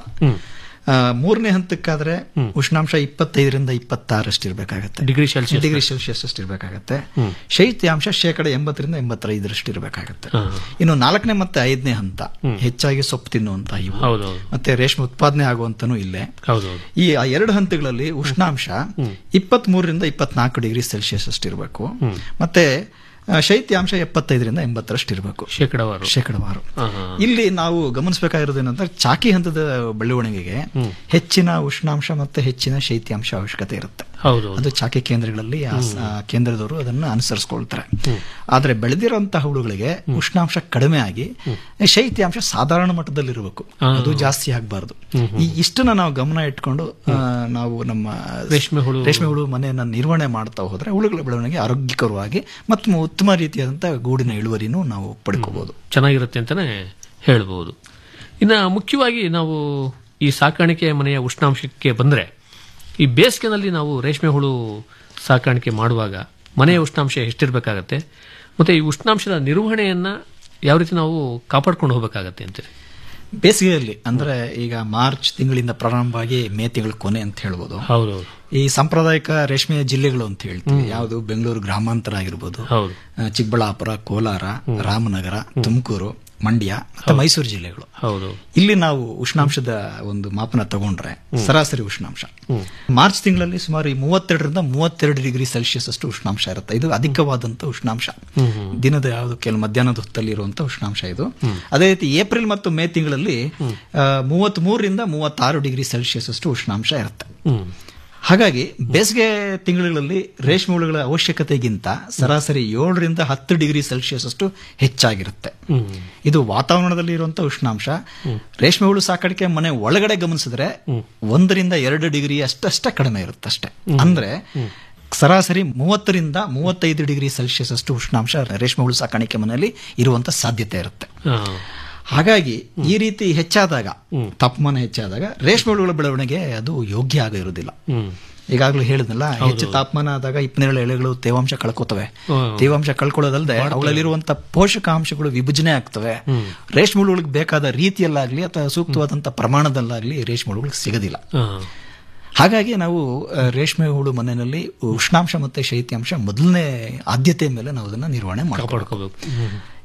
ಆ, ಮೂರನೇ ಹಂತಕ್ಕಾದ್ರೆ ಉಷ್ಣಾಂಶ ಇಪ್ಪತ್ತೈದರಿಂದ ಇಪ್ಪತ್ತಾರಷ್ಟು ಇರಬೇಕಾಗತ್ತೆ ಡಿಗ್ರಿ ಸೆಲ್ಸಿಯಸ್ ಡಿಗ್ರಿ ಸೆಲ್ಸಿಯಸ್ ಅಷ್ಟು ಇರಬೇಕಾಗತ್ತೆ ಶೈತ್ಯಾಂಶ ಶೇಕಡ ಎಂಬತ್ತರಿಂದ ಎಂಬತ್ತೈದರಷ್ಟು ಇರಬೇಕಾಗತ್ತೆ ಇನ್ನು ನಾಲ್ಕನೇ ಮತ್ತೆ ಐದನೇ ಹಂತ ಹೆಚ್ಚಾಗಿ ಸೊಪ್ಪು ತಿನ್ನುವಂತ ಇವು ಹೌದೌದು. ಮತ್ತೆ ರೇಷ್ಮೆ ಉತ್ಪಾದನೆ ಆಗುವಂತನೂ ಇಲ್ಲೇ ಹೌದೌದು ಈ ಆ ಎರಡು ಹಂತಗಳಲ್ಲಿ ಉಷ್ಣಾಂಶ ಇಪ್ಪತ್ತ್ ಮೂರರಿಂದ ಇಪ್ಪತ್ನಾಲ್ಕು ಡಿಗ್ರಿ ಸೆಲ್ಸಿಯಸ್ ಅಷ್ಟು ಇರಬೇಕು ಮತ್ತೆ ಆ, ಶೈತ್ಯಾಂಶ ಎಪ್ಪತ್ತೈದರಿಂದ ಎಂಬತ್ತರಷ್ಟು ಇರಬೇಕು ಶೇಕಡವಾರು ಶೇಕಡವಾರು ಹಾ, ಹಾ. ಇಲ್ಲಿ ನಾವು ಗಮನಿಸಬೇಕಾಗಿರೋದು ಏನಂದ್ರೆ ಚಾಕಿ ಹಂತದ ಬೆಳವಣಿಗೆಗೆ ಹೆಚ್ಚಿನ ಉಷ್ಣಾಂಶ ಮತ್ತೆ ಹೆಚ್ಚಿನ ಶೈತ್ಯಾಂಶ ಅವಶ್ಯಕತೆ ಇರುತ್ತೆ ಹೌದು ಅದು ಚಾಕಿ ಕೇಂದ್ರಗಳಲ್ಲಿ ಆ ಸ- ಆ ಕೇಂದ್ರದವರು ಅದನ್ನು ಅನುಸರಿಸ್ಕೊಳ್ತಾರೆ ಆದ್ರೆ ಬೆಳೆದಿರೋಂತಹ ಹುಳುಗಳಿಗೆ ಉಷ್ಣಾಂಶ ಕಡಿಮೆ ಆಗಿ ಶೈತ್ಯಾಂಶ ಸಾಧಾರಣ ಮಟ್ಟದಲ್ಲಿ ಇರಬೇಕು ಅದು ಜಾಸ್ತಿ ಆಗಬಾರ್ದು ಈ ಇಷ್ಟನ್ನ ನಾವು ಗಮನ ಇಟ್ಕೊಂಡು ಆ, ನಾವು ನಮ್ಮ ರೇಷ್ಮೆ ಹುಳು- ರೇಷ್ಮೆ ಹುಳು ಮನೆಯನ್ನ ನಿರ್ವಹಣೆ ಮಾಡ್ತಾ ಹೋದ್ರೆ ಹುಳುಗಳ ಬೆಳವಣಿಗೆ ಆರೋಗ್ಯಕರವಾಗಿ ಮತ್ತು ಉತ್ತಮ ರೀತಿಯಾದಂತಹ ಗೂಡಿನ ಇಳುವರಿನೂ ನಾವು ಪಡ್ಕೋಬಹುದು ಚೆನ್ನಾಗಿರುತ್ತೆ ಅಂತಾನೆ ಹೇಳ್ಬೋದು ಇನ್ನು ಮುಖ್ಯವಾಗಿ ನಾವು ಈ ಸಾಕಾಣಿಕೆ ಮನೆಯ ಉಷ್ಣಾಂಶಕ್ಕೆ ಬಂದರೆ ಈ ಬೇಸಿಗೆನಲ್ಲಿ ನಾವು ರೇಷ್ಮೆ ಹುಳು ಸಾಕಾಣಿಕೆ ಮಾಡುವಾಗ ಮನೆಯ ಉಷ್ಣಾಂಶ ಎಷ್ಟಿರಬೇಕಾಗತ್ತೆ ಮತ್ತೆ ಈ ಉಷ್ಣಾಂಶದ ನಿರ್ವಹಣೆಯನ್ನ ಯಾವ ರೀತಿ ನಾವು ಕಾಪಾಡ್ಕೊಂಡು ಹೋಗಬೇಕಾಗತ್ತೆ ಅಂತೀರಿ ಬೇಸಿಗೆಯಲ್ಲಿ ಅಂದ್ರೆ ಈಗ ಮಾರ್ಚ್ ತಿಂಗಳಿಂದ ಪ್ರಾರಂಭವಾಗಿ ಮೇ ತಿಂಗಳ ಕೊನೆ ಅಂತ ಹೇಳ್ಬೋದು ಹೌದೌದು ಈ ಸಾಂಪ್ರದಾಯಿಕ ರೇಷ್ಮೆ ಜಿಲ್ಲೆಗಳು ಅಂತ ಹೇಳ್ತೀವಿ ಯಾವುದು ಬೆಂಗಳೂರು ಗ್ರಾಮಾಂತರ ಆಗಿರ್ಬೋದು ಹೌದು ಆ, ಚಿಕ್ಕಬಳ್ಳಾಪುರ ಕೋಲಾರ ರಾಮನಗರ ತುಮಕೂರು ಮಂಡ್ಯ ಮತ್ತೆ ಮೈಸೂರು ಜಿಲ್ಲೆಗಳು ಹೌದು ಇಲ್ಲಿ ನಾವು ಉಷ್ಣಾಂಶದ ಒಂದು ಮಾಪನ ತಗೊಂಡ್ರೆ ಸರಾಸರಿ ಉಷ್ಣಾಂಶ ಮಾರ್ಚ್ ತಿಂಗಳಲ್ಲಿ ಸುಮಾರು ಈ ಮೂವತ್ತೆರಡರಿಂದ ಮೂವತ್ತೆರಡು ಡಿಗ್ರಿ ಸೆಲ್ಸಿಯಸ್ ಅಷ್ಟು ಉಷ್ಣಾಂಶ ಇರುತ್ತೆ ಇದು ಅಧಿಕವಾದಂತ ಉಷ್ಣಾಂಶ ದಿನದ ಯಾವುದು ಕೆಲವು ಮಧ್ಯಾಹ್ನದ ಹೊತ್ತಲ್ಲಿ ಇರುವಂತ ಉಷ್ಣಾಂಶ ಇದು ಅದೇ ರೀತಿ ಏಪ್ರಿಲ್ ಮತ್ತು ಮೇ ತಿಂಗಳಲ್ಲಿ ಮೂವತ್ತ್ ಮೂರರಿಂದ ಮೂವತ್ತಾರು ಡಿಗ್ರಿ ಸೆಲ್ಸಿಯಸ್ ಅಷ್ಟು ಉಷ್ಣಾಂಶ ಇರುತ್ತೆ ಹಾಗಾಗಿ ಬೇಸಿಗೆ ತಿಂಗಳುಗಳಲ್ಲಿ ರೇಷ್ಮೆ ಹುಳುಗಳ ಅವಶ್ಯಕತೆಗಿಂತ ಸರಾಸರಿ ಏಳರಿಂದ ಹತ್ತು ಡಿಗ್ರಿ ಸೆಲ್ಸಿಯಸ್ ಅಷ್ಟು ಹೆಚ್ಚಾಗಿರುತ್ತೆ ಇದು ವಾತಾವರಣದಲ್ಲಿ ಇರುವಂತಹ ಉಷ್ಣಾಂಶ ರೇಷ್ಮೆ ಹುಳು ಸಾಕಾಣಿಕೆ ಮನೆ ಒಳಗಡೆ ಗಮನಿಸಿದ್ರೆ ಒಂದರಿಂದ ಎರಡು ಡಿಗ್ರಿ ಅಷ್ಟಷ್ಟೇ ಕಡಿಮೆ ಇರುತ್ತೆ ಅಷ್ಟೇ ಅಂದ್ರೆ ಸರಾಸರಿ ಮೂವತ್ತರಿಂದ ಮೂವತ್ತೈದು ಡಿಗ್ರಿ ಸೆಲ್ಸಿಯಸ್ ಅಷ್ಟು ಉಷ್ಣಾಂಶ ರೇಷ್ಮೆ ಹುಳು ಸಾಕಾಣಿಕೆ ಮನೆಯಲ್ಲಿ ಇರುವಂತ ಸಾಧ್ಯತೆ ಇರುತ್ತೆ ಹಾಗಾಗಿ ಈ ರೀತಿ ಹೆಚ್ಚಾದಾಗ ತಾಪಮಾನ ಹೆಚ್ಚಾದಾಗ ರೇಷ್ಮೆ ಹುಳುಗಳ ಬೆಳವಣಿಗೆ ಅದು ಯೋಗ್ಯ ಆಗ ಇರುವುದಿಲ್ಲ ಈಗಾಗಲೂ ಹೇಳಿದ್ನಲ್ಲ ಹೆಚ್ಚು ತಾಪಮಾನ ಆದಾಗ ಇಪ್ಪನೇಳು ಎಳೆಗಳು ತೇವಾಂಶ ಕಳ್ಕೋತವೆ ತೇವಾಂಶ ಕಳ್ಕೊಳ್ಳೋದಲ್ಲದೆ ಅವುಗಳಲ್ಲಿರುವಂತ ಪೋಷಕಾಂಶಗಳು ವಿಭಜನೆ ಆಗ್ತವೆ ರೇಷ್ಮೆ ಹುಳುಗಳಿಗೆ ಬೇಕಾದ ರೀತಿಯಲ್ಲಾಗ್ಲಿ ಅಥವಾ ಸೂಕ್ತವಾದಂತ ಪ್ರಮಾಣದಲ್ಲಾಗ್ಲಿ ರೇಷ್ಮೆ ಹುಳುಗಳಿಗೆ ಸಿಗೋದಿಲ್ಲ ಹಾಗಾಗಿ ನಾವು ಆ, ರೇಷ್ಮೆ ಹುಳು ಮನೆಯಲ್ಲಿ ಉಷ್ಣಾಂಶ ಮತ್ತೆ ಶೈತ್ಯಾಂಶ ಮೊದಲನೇ ಆದ್ಯತೆ ಮೇಲೆ ನಾವು ಅದನ್ನ ನಿರ್ವಹಣೆ ಮಾಡ್ಕೊಳ್ಬೇಕು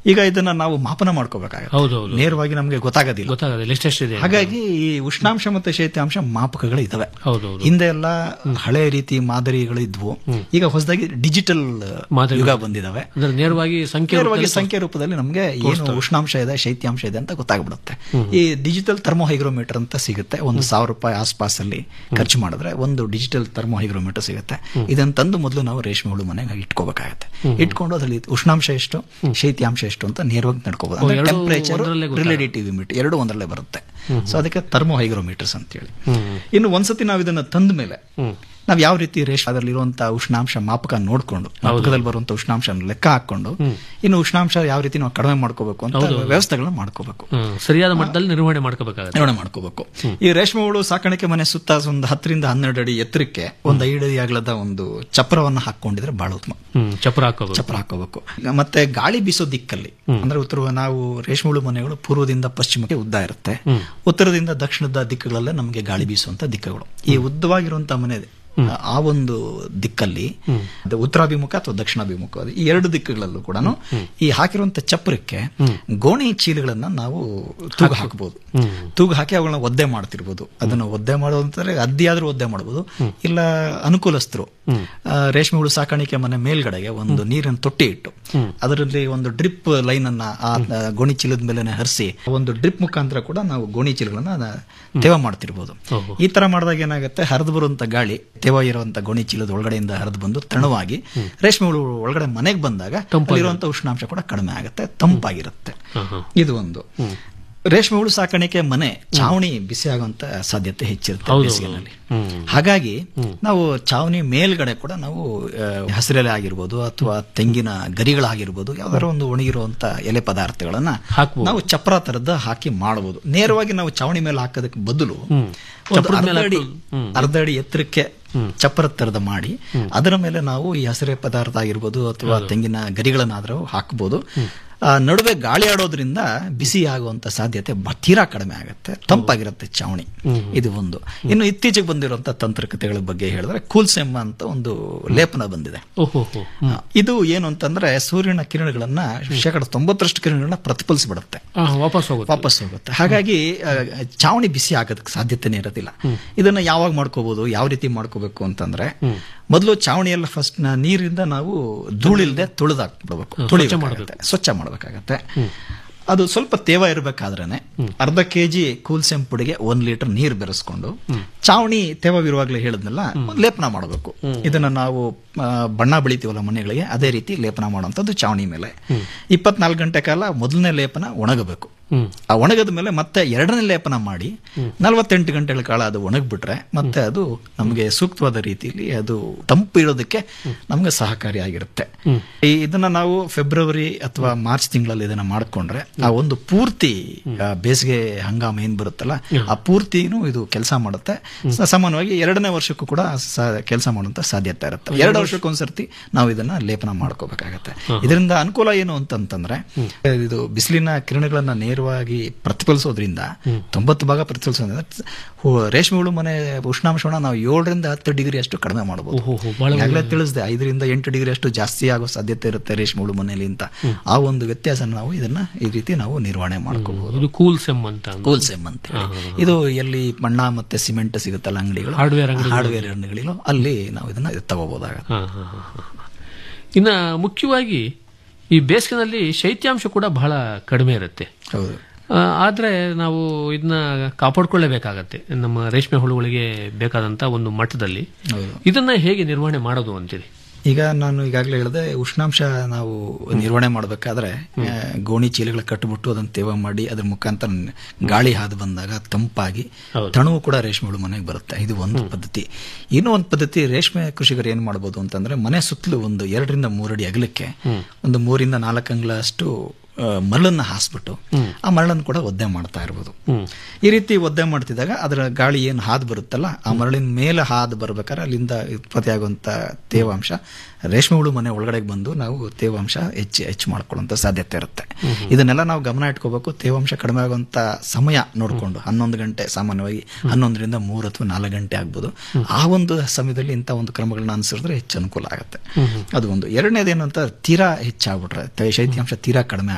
ಈಗ ಇದನ್ನ ನಾವು ಮಾಪನ ಮಾಡ್ಕೋಬೇಕಾಗುತ್ತೆ ಹೌದೌದು ನೇರವಾಗಿ ನಮಗೆ ಗೊತ್ತಾಗೋದಿಲ್ಲ ಗೊತ್ತಾಗೋದಿಲ್ಲ ಎಷ್ಟೆಷ್ಟಿದೆ ಅಂತ. ಹಾಗಾಗಿ ಈ ಉಷ್ಣಾಂಶ ಮತ್ತೆ ಶೈತ್ಯಾಂಶ ಮಾಪಕಗಳು ಇದಾವೆ ಹೌದೌದು ಹಿಂದೆ ಎಲ್ಲ ಹಳೆ ರೀತಿ ಮಾದರಿಗಳು ಇದ್ವು ಈಗ ಹೊಸದಾಗಿ ಡಿಜಿಟಲ್ ಮಾದರಿಗಳು. ಯುಗ ಬಂದಿದಾವೆ ಅಂದ್ರೆ ನೇರವಾಗಿ ಸಂಖ್ಯೆ ನೇರವಾಗಿ ರೂಪದಲ್ಲಿ ಸಂಖ್ಯೆ ರೂಪದಲ್ಲಿ ನಮಗೆ ಏನು ತೋರಿಸ್ತವೆ. ಉಷ್ಣಾಂಶ ಇದೆ ಶೈತ್ಯಾಂಶ ಇದೆ ಅಂತ ಗೊತ್ತಾಗ್ಬಿಡುತ್ತೆ ಹ್ಮ್. ಈ ಡಿಜಿಟಲ್ ಥರ್ಮೋಹೈಗ್ರೋಮೀಟರ್ ಅಂತ ಸಿಗುತ್ತೆ ಒಂದು ಸಾವಿರ ರೂಪಾಯಿ ಆಸ್ಪಾಸಲ್ಲಿ ಖರ್ಚು ಮಾಡಿದ್ರೆ ಒಂದು ಡಿಜಿಟಲ್ ಥರ್ಮೋಹೈಗ್ರೋಮೀಟರ್ ಸಿಗುತ್ತೆ ಇದನ್ನ ತಂದು ಮೊದಲು ನಾವು ರೇಷ್ಮೆ ಹುಳು ಮನೆಗೆ ಇಟ್ಕೋಬೇಕಾಗತ್ತೆ ಹ್ಮ್. ಇಟ್ಕೊಂಡು ಅದರಲ್ಲಿ ಉಷ್ಣಾಂಶ ಎಷ್ಟು ಶೈತ್ಯಾಂಶ ಎಷ್ಟು ಅಂತ ನೇರವಾಗಿ ನಡ್ಕೋಬಹುದು ಓ, ಎರಡೂ ಟೆಂಪರೇಚರ್ ಒಂದರಲ್ಲೇ ಗೊತ್ತಾಗುತ್ತೆ. ರಿಲೇಟಿವ್ ಹ್ಯೂಮಿಡಿಟಿ ಎರಡು ಒಂದರಲ್ಲೇ ಬರುತ್ತೆ ಹ್ಮ್. ಸೊ ಅದಕ್ಕೆ ಥರ್ಮೋಹೈಗ್ರೋಮೀಟರ್ಸ್ ಅಂತೇಳಿ ಹ್ಮ್. ಇನ್ನು ಒಂದ್ಸತಿ ನಾವು ಇದನ್ನ ತಂದ ಮೇಲೆ ಹ್ಮ್. ನಾವು ಯಾವ ರೀತಿ ರೇಷ್ಮೆ ಅದರಲ್ಲಿರುವಂತಹ ಉಷ್ಣಾಂಶ ಮಾಪಕ ನೋಡ್ಕೊಂಡು ಮಾಪಕದಲ್ಲಿ ಬರುವಂತ ಉಷ್ಣಾಂಶ ಲೆಕ್ಕ ಹಾಕೊಂಡು ಇನ್ನು ಉಷ್ಣಾಂಶ ಯಾವ ರೀತಿ ನಾವು ಕಡಿಮೆ ಮಾಡ್ಕೋಬೇಕು ಅಂತ ಹೌದು, ಹೌದು. ವ್ಯವಸ್ಥೆಗಳನ್ನ ಮಾಡ್ಕೋಬೇಕು ಹ್ಮ್. ಸರಿಯಾದ ಮಟ್ಟದಲ್ಲಿ ನಿರ್ವಹಣೆ ಮಾಡ್ಕೋಬೇಕಾಗುತ್ತೆ ನಿರ್ವಹಣೆ ಮಾಡ್ಕೋಬೇಕು ಈ ರೇಷ್ಮೆ ಹುಳು ಸಾಕಾಣಿಕೆ ಮನೆ ಸುತ್ತ ಒಂದು ಹತ್ತರಿಂದ ಹನ್ನೆರಡು ಅಡಿ ಎತ್ತರಕ್ಕೆ ಒಂದು ಐದು ಅಡಿ ಅಗಲದ ಒಂದು ಚಪ್ರವನ್ನ ಹಾಕೊಂಡಿದ್ರೆ ಬಹಳ ಉತ್ತಮ ಹ್ಮ್ ಚಪ್ರ ಹಾಕೋಬೇಕು ಚಪ್ರ ಹಾಕೋಬೇಕು ಮತ್ತೆ ಗಾಳಿ ಬೀಸೋ ದಿಕ್ಕಲ್ಲಿ ಅಂದ್ರೆ ಉತ್ತರ ನಾವು ರೇಷ್ಮೆ ಹುಳು ಮನೆಗಳು ಪೂರ್ವದಿಂದ ಪಶ್ಚಿಮಕ್ಕೆ ಉದ್ದ ಇರುತ್ತೆ ಹ್ಮ್. ಉತ್ತರದಿಂದ ದಕ್ಷಿಣದ ದಿಕ್ಕುಗಳಲ್ಲೇ ನಮಗೆ ಗಾಳಿ ಬೀಸುವಂತ ದಿಕ್ಕುಗಳು ಈ ಉದ್ದವಾಗಿರುವಂತಹ ಮನೆ ಇದೆ. ಆ ಒಂದು ದಿಕ್ಕಲ್ಲಿ ಅದು ಉತ್ತರಾಭಿಮುಖ ಅಥವಾ ದಕ್ಷಿಣಾಭಿಮುಖ ಅದು ಈ ಎರಡು ದಿಕ್ಕುಗಳಲ್ಲೂ ಕೂಡ ಈ ಹಾಕಿರುವಂತ ಚಪ್ರಕ್ಕೆ ಗೋಣಿ ಚೀಲಗಳನ್ನ ನಾವು ತೂಗು ಹಾಕಬಹುದು ತೂಗು ಹಾಕಿ ಅವುಗಳನ್ನ ಒದ್ದೆ ಮಾಡ್ತಿರ್ಬೋದು ಅದನ್ನ ಒದ್ದೆ ಮಾಡೋದು ಅಂತಂದ್ರೆ ಅದ್ದಿಯಾದ್ರೂ ಒದ್ದೆ ಮಾಡಬಹುದು ಇಲ್ಲ ಅನುಕೂಲಸ್ಥರು ಆ, ರೇಷ್ಮೆ ಹುಳು ಸಾಕಾಣಿಕೆ ಮನೆ ಮೇಲ್ಗಡೆಗೆ ಒಂದು ನೀರಿನ ತೊಟ್ಟಿ ಇಟ್ಟು ಅದರಲ್ಲಿ ಒಂದು ಡ್ರಿಪ್ ಲೈನ್ ಅನ್ನ ಆ ಆ ಗೋಣಿ ಚೀಲದ ಮೇಲೆ ಹರಿಸಿ ಒಂದು ಡ್ರಿಪ್ ಮುಖಾಂತರ ಕೂಡ ನಾವು ಗೋಣಿ ಚೀಲಗಳನ್ನ ತೇವ ಮಾಡ್ತಿರ್ಬೋದು ಓಹೋ. ಈ ತರ ಮಾಡಿದಾಗ ಏನಾಗುತ್ತೆ ಹರಿದು ಬರುವಂತ ಗಾಳಿ ತೇವ ಇರುವಂತ ಗೋಣಿ ಚೀಲದ ಒಳಗಡೆಯಿಂದ ಹರಿದು ಬಂದು ತಣವಾಗಿ ರೇಷ್ಮೆ ಹುಳು ಒಳಗಡೆ ಮನೆಗೆ ಬಂದಾಗ ಅಲ್ಲಿರುವಂತ ಉಷ್ಣಾಂಶ ಕೂಡ ಕಡಿಮೆ ಆಗುತ್ತೆ ತಂಪಾಗಿರುತ್ತೆ ಇದು ಒಂದು ರೇಷ್ಮೆ ಹುಳು ಸಾಕಾಣಿಕೆ ಮನೆ ಚಾವಣಿ ಬಿಸಿ ಆಗುವಂತ ಸಾಧ್ಯತೆ ಹೆಚ್ಚಿರುತ್ತೆ ಹೌದು, ಬೇಸಿಗೆನಲ್ಲಿ ಹ್ಮ್. ಹಾಗಾಗಿ ನಾವು ಚಾವಣಿ ಮೇಲ್ಗಡೆ ಕೂಡ ನಾವು ಆ, ಹಸಿರೆಲೆ ಆಗಿರ್ಬೋದು ಅಥವಾ ತೆಂಗಿನ ಗರಿಗಳಾಗಿರ್ಬೋದು ಯಾವ್ದಾದ್ರು ಒಂದು ಒಣಗಿರುವಂತ ಎಲೆ ಪದಾರ್ಥಗಳನ್ನ ನಾವು ಚಪ್ರ ತರದ ಹಾಕಿ ಮಾಡಬಹುದು ನೇರವಾಗಿ ನಾವು ಚಾವಣಿ ಮೇಲೆ ಹಾಕೋದಕ್ಕೆ ಬದಲು ಒಂದು ಚಪ್ರದ ಮೇಲೆ ಅರ್ಧ ಅಡಿ ಹಾಕೋದು. ಹ್ಮ್. ಅರ್ಧ ಅಡಿ ಎತ್ತರಕ್ಕೆ ಚಪ್ಪರ ತರದ ಮಾಡಿ ಅದರ ಮೇಲೆ ನಾವು ಈ ಹಸಿರೆ ಪದಾರ್ಥ ಆಗಿರ್ಬೋದು ಅಥವಾ ತೆಂಗಿನ ಗರಿಗಳನ್ನಾದ್ರೂ ಹಾಕಬಹುದು ಆ, ನಡುವೆ ಗಾಳಿ ಆಡೋದ್ರಿಂದ ಬಿಸಿ ಆಗುವಂತ ಸಾಧ್ಯತೆ ಬ- ತೀರಾ ಕಡಿಮೆ ಆಗುತ್ತೆ ತಂಪಾಗಿರುತ್ತೆ ಚಾವಣಿ ಇದು ಒಂದು ಇನ್ನು ಇತ್ತೀಚೆಗೆ ಬಂದಿರುವಂತ ತಂತ್ರಕತೆಗಳ ಬಗ್ಗೆ ಹೇಳಿದ್ರೆ ಕೂಲ್ಸೆಮ್ ಅಂತ ಒಂದು ಲೇಪನ ಬಂದಿದೆ ಓಹೋ ಆ, ಇದು ಏನು ಅಂತಂದ್ರೆ ಸೂರ್ಯನ ಕಿರಣಗಳನ್ನ ಶೇಕಡ ತೊಂಬತ್ತರಷ್ಟು ಕಿರಣಗಳನ್ನ ಪ್ರತಿಫಲಿಸಿಬಿಡುತ್ತೆ ವಾಪಸ್ ಹೋಗುತ್ತೆ ವಾಪಸ್ ಹೋಗುತ್ತೆ ಹಾಗಾಗಿ ಆ, ಚಾವಣಿ ಬಿಸಿ ಆಗೋದಕ್ಕೆ ಸಾಧ್ಯತೆನೇ ಇರೋದಿಲ್ಲ ಇದನ್ನ ಯಾವಾಗ ಮಾಡ್ಕೋಬಹುದು ಯಾವ ರೀತಿ ಮಾಡ್ಕೋಬೇಕು ಅಂತಂದ್ರೆ ಮೊದಲು ಚಾವಣಿಯೆಲ್ಲ ಫಸ್ಟ್ ನೀರಿಂದ ನಾವು ಧೂಳಿಲ್ದೆ ತುಳಿದಾಕ್ಬಿಡ್ಬೇಕು ಹ್ಮ್, ತುಳಿ ಸ್ವಚ್ಛ ಮಾಡ್ಬೇಕು. ಸ್ವಚ್ಛ ಮಾಡಬೇಕಾಗತ್ತೆ ಅದು ಸ್ವಲ್ಪ ತೇವ ಇರಬೇಕಾದ್ರೇನೆ ಅರ್ಧ ಕೆಜಿ ಕೂಲ್ಸೆಂ ಪುಡಿಗೆ ಒಂದ್ ಲೀಟರ್ ನೀರು ಬೆರೆಸ್ಕೊಂಡು ಚಾವಣಿ ತೇವವಿರುವಾಗಲೇ ಹೇಳಿದ್ನಲ್ಲ ಒಂದ್ ಲೇಪನ ಮಾಡಬೇಕು ಇದನ್ನ ನಾವು ಆ, ಬಣ್ಣ ಬೆಳಿತೀವಲ್ಲ ಮನೆಗಳಿಗೆ ಅದೇ ರೀತಿ ಲೇಪನ ಮಾಡುವಂಥದ್ದು ಚಾವಣಿ ಮೇಲೆ ಇಪ್ಪತ್ನಾಲ್ಕು ಗಂಟೆ ಕಾಲ ಮೊದಲನೇ ಲೇಪನ ಒಣಗಬೇಕು ಆ ಒಣಗದ ಮೇಲೆ ಮತ್ತೆ ಎರಡನೇ ಲೇಪನ ಮಾಡಿ ನಲವತ್ತೆಂಟು ಗಂಟೆಗಳ ಕಾಲ ಅದು ಒಣಗ್ಬಿಟ್ರೆ ಮತ್ತೆ ಅದು ನಮಗೆ ಸೂಕ್ತವಾದ ರೀತಿಯಲ್ಲಿ ಅದು ತಂಪು ಇರೋದಕ್ಕೆ ನಮ್ಗೆ ಸಹಕಾರಿಯಾಗಿರುತ್ತೆ ಈ ಇದನ್ನ ನಾವು ಫೆಬ್ರವರಿ ಅಥವಾ ಮಾರ್ಚ್ ತಿಂಗಳಲ್ಲಿ ಇದನ್ನ ಮಾಡ್ಕೊಂಡ್ರೆ ಆ ಒಂದು ಪೂರ್ತಿ ಆ, ಬೇಸಿಗೆ ಹಂಗಾಮ ಏನ್ ಬರುತ್ತಲ್ಲ ಆ ಪೂರ್ತಿನೂ ಇದು ಕೆಲಸ ಮಾಡುತ್ತೆ ಸ- ಸಾಮಾನ್ಯವಾಗಿ ಎರಡನೇ ವರ್ಷಕ್ಕೂ ಕೂಡ ಕೆಲಸ ಮಾಡುವಂತ ಸಾಧ್ಯತೆ ಇರುತ್ತೆ ಎರಡು ವರ್ಷಕ್ಕೊಂದ್ಸರ್ತಿ ನಾವು ಇದನ್ನ ಲೇಪನ ಮಾಡ್ಕೋಬೇಕಾಗತ್ತೆ ಇದರಿಂದ ಅನುಕೂಲ ಏನು ಅಂತಂತಂದ್ರೆ ಇದು ಬಿಸಿಲಿನ ಕಿರಣಗಳನ್ನ ನೇರವಾಗಿ ಪ್ರತಿಫಲಿಸೋದ್ರಿಂದ ತೊಂಬತ್ತು ಭಾಗ ಪ್ರತಿಫಲಿಸೋದ್ರಿಂದ ಹು- ರೇಷ್ಮೆ ಹುಳು ಮನೆ ಉಷ್ಣಾಂಶವನ್ನ ನಾವು ಏಳರಿಂದ ಹತ್ತು ಡಿಗ್ರಿ ಅಷ್ಟು ಕಡಿಮೆ ಮಾಡಬಹುದು ಬಹಳ ಈಗಾಗಲೇ ತಿಳಿಸಿದೆ ಐದರಿಂದ ಎಂಟು ಡಿಗ್ರಿ ಅಷ್ಟು ಜಾಸ್ತಿ ಆಗೋ ಸಾಧ್ಯತೆ ಇರುತ್ತೆ ರೇಷ್ಮೆ ಹುಳು ಮನೆಯಲ್ಲಿ ಅಂತ ಆ ಒಂದು ವ್ಯತ್ಯಾಸ ನಾವು ಇದನ್ನ ಈ ರೀತಿ ನಾವು ನಿರ್ವಹಣೆ ಮಾಡ್ಕೋಬಹುದು ಇದು ಕೂಲ್ ಸೆಮ್ ಅಂತ ಅಂದ್ರೆ. ಕೂಲ್ ಸೆಮ್ ಅಂತ ಹೇಳಿ. ಇದು ಎಲ್ಲಿ ಮಣ್ಣ ಮತ್ತೆ ಸಿಮೆಂಟ್ ಸಿಗುತ್ತಲ್ಲ ಅಂಗಡಿಗಳು Hardware ಅಂಗಡಿಗಳು. ಹಾರ್ಡ್ವೇರ್ ಅಂಗಡಿಗಳು ಅಲ್ಲಿ ನಾವು ಇದನ್ನ ತಗೋಬಹುದಾಗುತ್ತೆ ಹಾ, ಹಾ, ಹಾ, ಹಾ. ಇನ್ನ ಮುಖ್ಯವಾಗಿ ಈ ಬೇಸಿಗೆನಲ್ಲಿ ಶೈತ್ಯಾಂಶ ಕೂಡ ಬಹಳ ಕಡಿಮೆ ಇರುತ್ತೆ ಹೌದು ಆ, ಆದ್ರೆ ನಾವು ಇದನ್ನ ಕಾಪಾಡ್ಕೊಳ್ಳೇಬೇಕಾಗತ್ತೆ ನಮ್ಮ ರೇಷ್ಮೆ ಹುಳುಗಳಿಗೆ ಬೇಕಾದಂತ ಒಂದು ಮಟ್ಟದಲ್ಲಿ ಹೌದು ಇದನ್ನ ಹೇಗೆ ನಿರ್ವಹಣೆ ಮಾಡೋದು ಅಂತೀರಿ ಈಗ ನಾನು ಈಗಾಗಲೇ ಹೇಳಿದೆ ಉಷ್ಣಾಂಶ ನಾವು ನಿರ್ವಹಣೆ ಮಾಡಬೇಕಾದ್ರೆ ಆ, ಗೋಣಿ ಚೀಲಗಳ ಕಟ್ಟಿಬಿಟ್ಟು ಅದನ್ನು ತೇವ ಮಾಡಿ ಅದ್ರ ಮುಖಾಂತರ ನ- ಗಾಳಿ ಹಾದು ಬಂದಾಗ ತಂಪಾಗಿ ತಣುವು ಕೂಡ ರೇಷ್ಮೆ ಹುಳು ಮನೆಗೆ ಬರುತ್ತೆ ಇದು ಒಂದು ಪದ್ಧತಿ ಇನ್ನೂ ಒಂದು ಪದ್ಧತಿ ರೇಷ್ಮೆ ಕೃಷಿಕರು ಏನ್ ಮಾಡಬಹುದು ಅಂತಂದ್ರೆ ಮನೆ ಸುತ್ತಲೂ ಒಂದು ಎರಡರಿಂದ ಮೂರಡಿ ಅಗಲಕ್ಕೆ ಒಂದು ಮೂರಿಂದ ನಾಲ್ಕು ಅಂಗ್ಲಷ್ಟು ಆ, ಮರಳನ್ನ ಹಾಸ್ಬಿಟ್ಟು ಆ ಮರಳನ್ನು ಕೂಡ ಒದ್ದೆ ಮಾಡ್ತಾ ಇರ್ಬೋದು ಈ ರೀತಿ ಒದ್ದೆ ಮಾಡ್ತಿದ್ದಾಗ ಅದರ ಗಾಳಿ ಏನು ಹಾದು ಬರುತ್ತಲ್ಲ ಆ ಮರಳಿನ ಮೇಲೆ ಹಾದು ಬರ್ಬೇಕಾದ್ರೆ ಅಲ್ಲಿಂದ ಉತ್ಪತ್ತಿಯಾಗುವಂತ ತೇವಾಂಶ ರೇಷ್ಮೆ ಹುಳು ಮನೆ ಒಳಗಡೆ ಬಂದು ನಾವು ತೇವಾಂಶ ಹೆಚ್ಚು ಹೆಚ್ಚು ಮಾಡ್ಕೊಳ್ಳುವಂತ ಸಾಧ್ಯತೆ ಇರುತ್ತೆ ಇದನ್ನೆಲ್ಲ ನಾವು ಗಮನ ಇಟ್ಕೋಬೇಕು ತೇವಾಂಶ ಕಡಿಮೆ ಆಗುವಂತ ಸಮಯ ನೋಡಿಕೊಂಡು ಹನ್ನೊಂದು ಗಂಟೆ ಸಾಮಾನ್ಯವಾಗಿ ಹನ್ನೊಂದರಿಂದ ಮೂರು ಅಥವಾ ನಾಲ್ಕು ಗಂಟೆ ಆಗ್ಬೋದು ಆ ಒಂದು ಸಮಯದಲ್ಲಿ ಇಂಥ ಒಂದು ಕ್ರಮಗಳನ್ನ ಅನುಸರಿಸಿದ್ರೆ ಹೆಚ್ಚು ಅನುಕೂಲ ಆಗುತ್ತೆ ಅದು ಒಂದು ಎರಡನೇದೇನು ಅಂತ ತೀರಾ ಹೆಚ್ಚಾಗ್ಬಿಟ್ರೆ ತ- ಶೈತ್ಯಾಂಶ ತೀರಾ ಕಡಿಮೆ ಆಗ್ಬಿಟ್ರೆ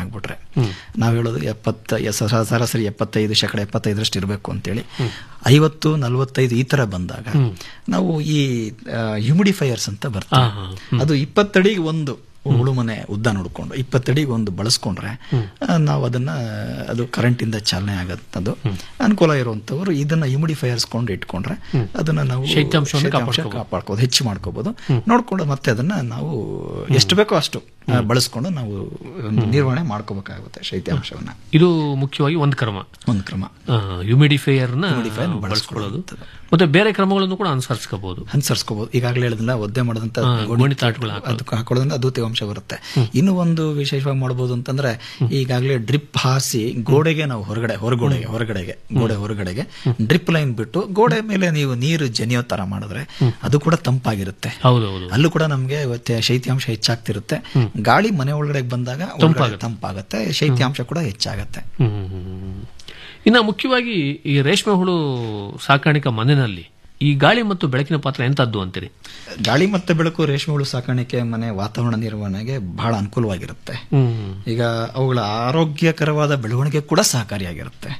ಆಗ್ಬಿಟ್ರೆ ನಾವು ಹೇಳೋದು ಎಪ್ಪತ್ತ ಎ- ಸ- ಸರಾಸರಿ ಎಪ್ಪತ್ತೈದು ಶೇಕಡ ಎಪ್ಪತ್ತೈದರಷ್ಟು ಇರಬೇಕು ಅಂತೇಳಿ ಐವತ್ತು ನಲವತ್ತೈದು ಈ ತರ ಬಂದಾಗ ನಾವು ಈ ಹ್ಯೂಮಿಡಿಫೈಯರ್ಸ್ ಅಂತ ಬರ್ತವೆ ಆ, ಹಾ, ಹ್ಮ್. ಅದು ಇಪ್ಪತ್ತಡಿಗೆ ಒಂದು ಉಳುಮನೆ ಉದ್ದ ನೋಡ್ಕೊಂಡು ಇಪ್ಪತ್ತಡಿಗೆ ಒಂದು ಬಳಸ್ಕೊಂಡ್ರೆ ಆ, ನಾವು ಅದನ್ನ ಅದು ಕರೆಂಟ್ ಇಂದ ಚಾಲನೆ ಆಗತ್ತದು ಅನುಕೂಲ ಇರುವಂತವರು ಇದನ್ನ ಹ್ಯೂಮಿಡಿಫೈಯರ್ಸ್ ಕೊಂಡು ಇಟ್ಕೊಂಡ್ರೆ ಅದನ್ನ ನಾವು ಶೈತ್ಯಾಂಶವನ್ನು ಶೈತ್ಯಾಂಶ ಕಾಪಾಡ್ಕೊಬೋದು. ಕಾಪಾಡ್ಕೋಬಹುದು ಹೆಚ್ಚು ಮಾಡ್ಕೋಬಹುದು ನೋಡ್ಕೊಂಡು ಮತ್ತೆ ಅದನ್ನ ನಾವು ಎಷ್ಟು ಬೇಕೋ ಅಷ್ಟು ಆ, ಬಳಸ್ಕೊಂಡು ನಾವು ನಿರ್ವಹಣೆ ಮಾಡ್ಕೋಬೇಕಾಗುತ್ತೆ ಶೈತ್ಯಾಂಶವನ್ನ ಇದು ಮುಖ್ಯವಾಗಿ ಒಂದು ಕ್ರಮ ಒಂದು ಕ್ರಮ ಹ್ಯೂಮಿಡಿಫೈಯರ್ ನ Humidifier ನ ಬಳಸ್ಕೊಳ್ಳೋದು ಮತ್ತೆ ಬೇರೆ ಕ್ರಮಗಳನ್ನು ಕೂಡ ಅನುಸರಿಸ್ಕೋಬಹುದು ಅನುಸರಿಸ್ಕೋಬಹುದು ಈಗಾಗಲೇ ಹೇಳಿದ್ನಲ್ಲ ಒದ್ದೆ ಮಾಡೋದಂತ ಹಾ, ಗೋಣಿ ಗೋಣಿತಾಟುಗಳು ಹಾಕೋದು. ಅದಕ್ಕೆ ಹಾಕೊಳ್ಳೋದ್ರಿಂದ ಅದು ತೇವಾಂಶ ಬರುತ್ತೆ ಇನ್ನು ಒಂದು ವಿಶೇಷವಾಗಿ ಮಾಡಬಹುದು ಅಂತಂದ್ರೆ ಈಗಾಗಲೇ ಡ್ರಿಪ್ ಹಾಸಿ ಗೋಡೆಗೆ ನಾವು ಹೊರಗಡೆ ಹೊರಗೋಡೆಗೆ ಹೊರಗಡೆಗೆ ಗೋಡೆ ಹೊರಗಡೆಗೆ ಡ್ರಿಪ್ ಲೈನ್ ಬಿಟ್ಟು ಗೋಡೆ ಮೇಲೆ ನೀವು ನೀರು ಜನಿಯೋ ತರ ಮಾಡಿದ್ರೆ ಅದು ಕೂಡ ತಂಪಾಗಿರುತ್ತೆ ಹೌದೌದು ಅಲ್ಲೂ ಕೂಡ ನಮಗೆ ಇವತ್ತೆ ಶೈತ್ಯಾಂಶ ಹೆಚ್ಚಾಗ್ತಿರುತ್ತೆ ಗಾಳಿ ಮನೆ ಒಳಗಡೆ ಬಂದಾಗ ಒಳಗಡೆ ತಂಪಾಗುತ್ತೆ. ತಂಪಾಗುತ್ತೆ ಶೈತ್ಯಾಂಶ ಕೂಡ ಹೆಚ್ಚಾಗತ್ತೆ ಹ್ಮ್. ಇನ್ನ ಮುಖ್ಯವಾಗಿ ಈ ರೇಷ್ಮೆ ಹುಳು ಸಾಕಾಣಿಕಾ ಮನೆಯಲ್ಲಿ ಈ ಗಾಳಿ ಮತ್ತು ಬೆಳಕಿನ ಪಾತ್ರ ಎಂತದ್ದು ಅಂತೀರಿ ಗಾಳಿ ಮತ್ತೆ ಬೆಳಕು ರೇಷ್ಮೆ ಹುಳು ಸಾಕಾಣಿಕೆ ಮನೆ ವಾತಾವರಣ ನಿರ್ವಹಣೆಗೆ ಬಹಳ ಅನುಕೂಲವಾಗಿರುತ್ತೆ ಹ್ಮ್. ಈಗ ಅವುಗಳ ಆರೋಗ್ಯಕರವಾದ ಬೆಳವಣಿಗೆ ಕೂಡ ಸಹಕಾರಿಯಾಗಿರುತ್ತೆ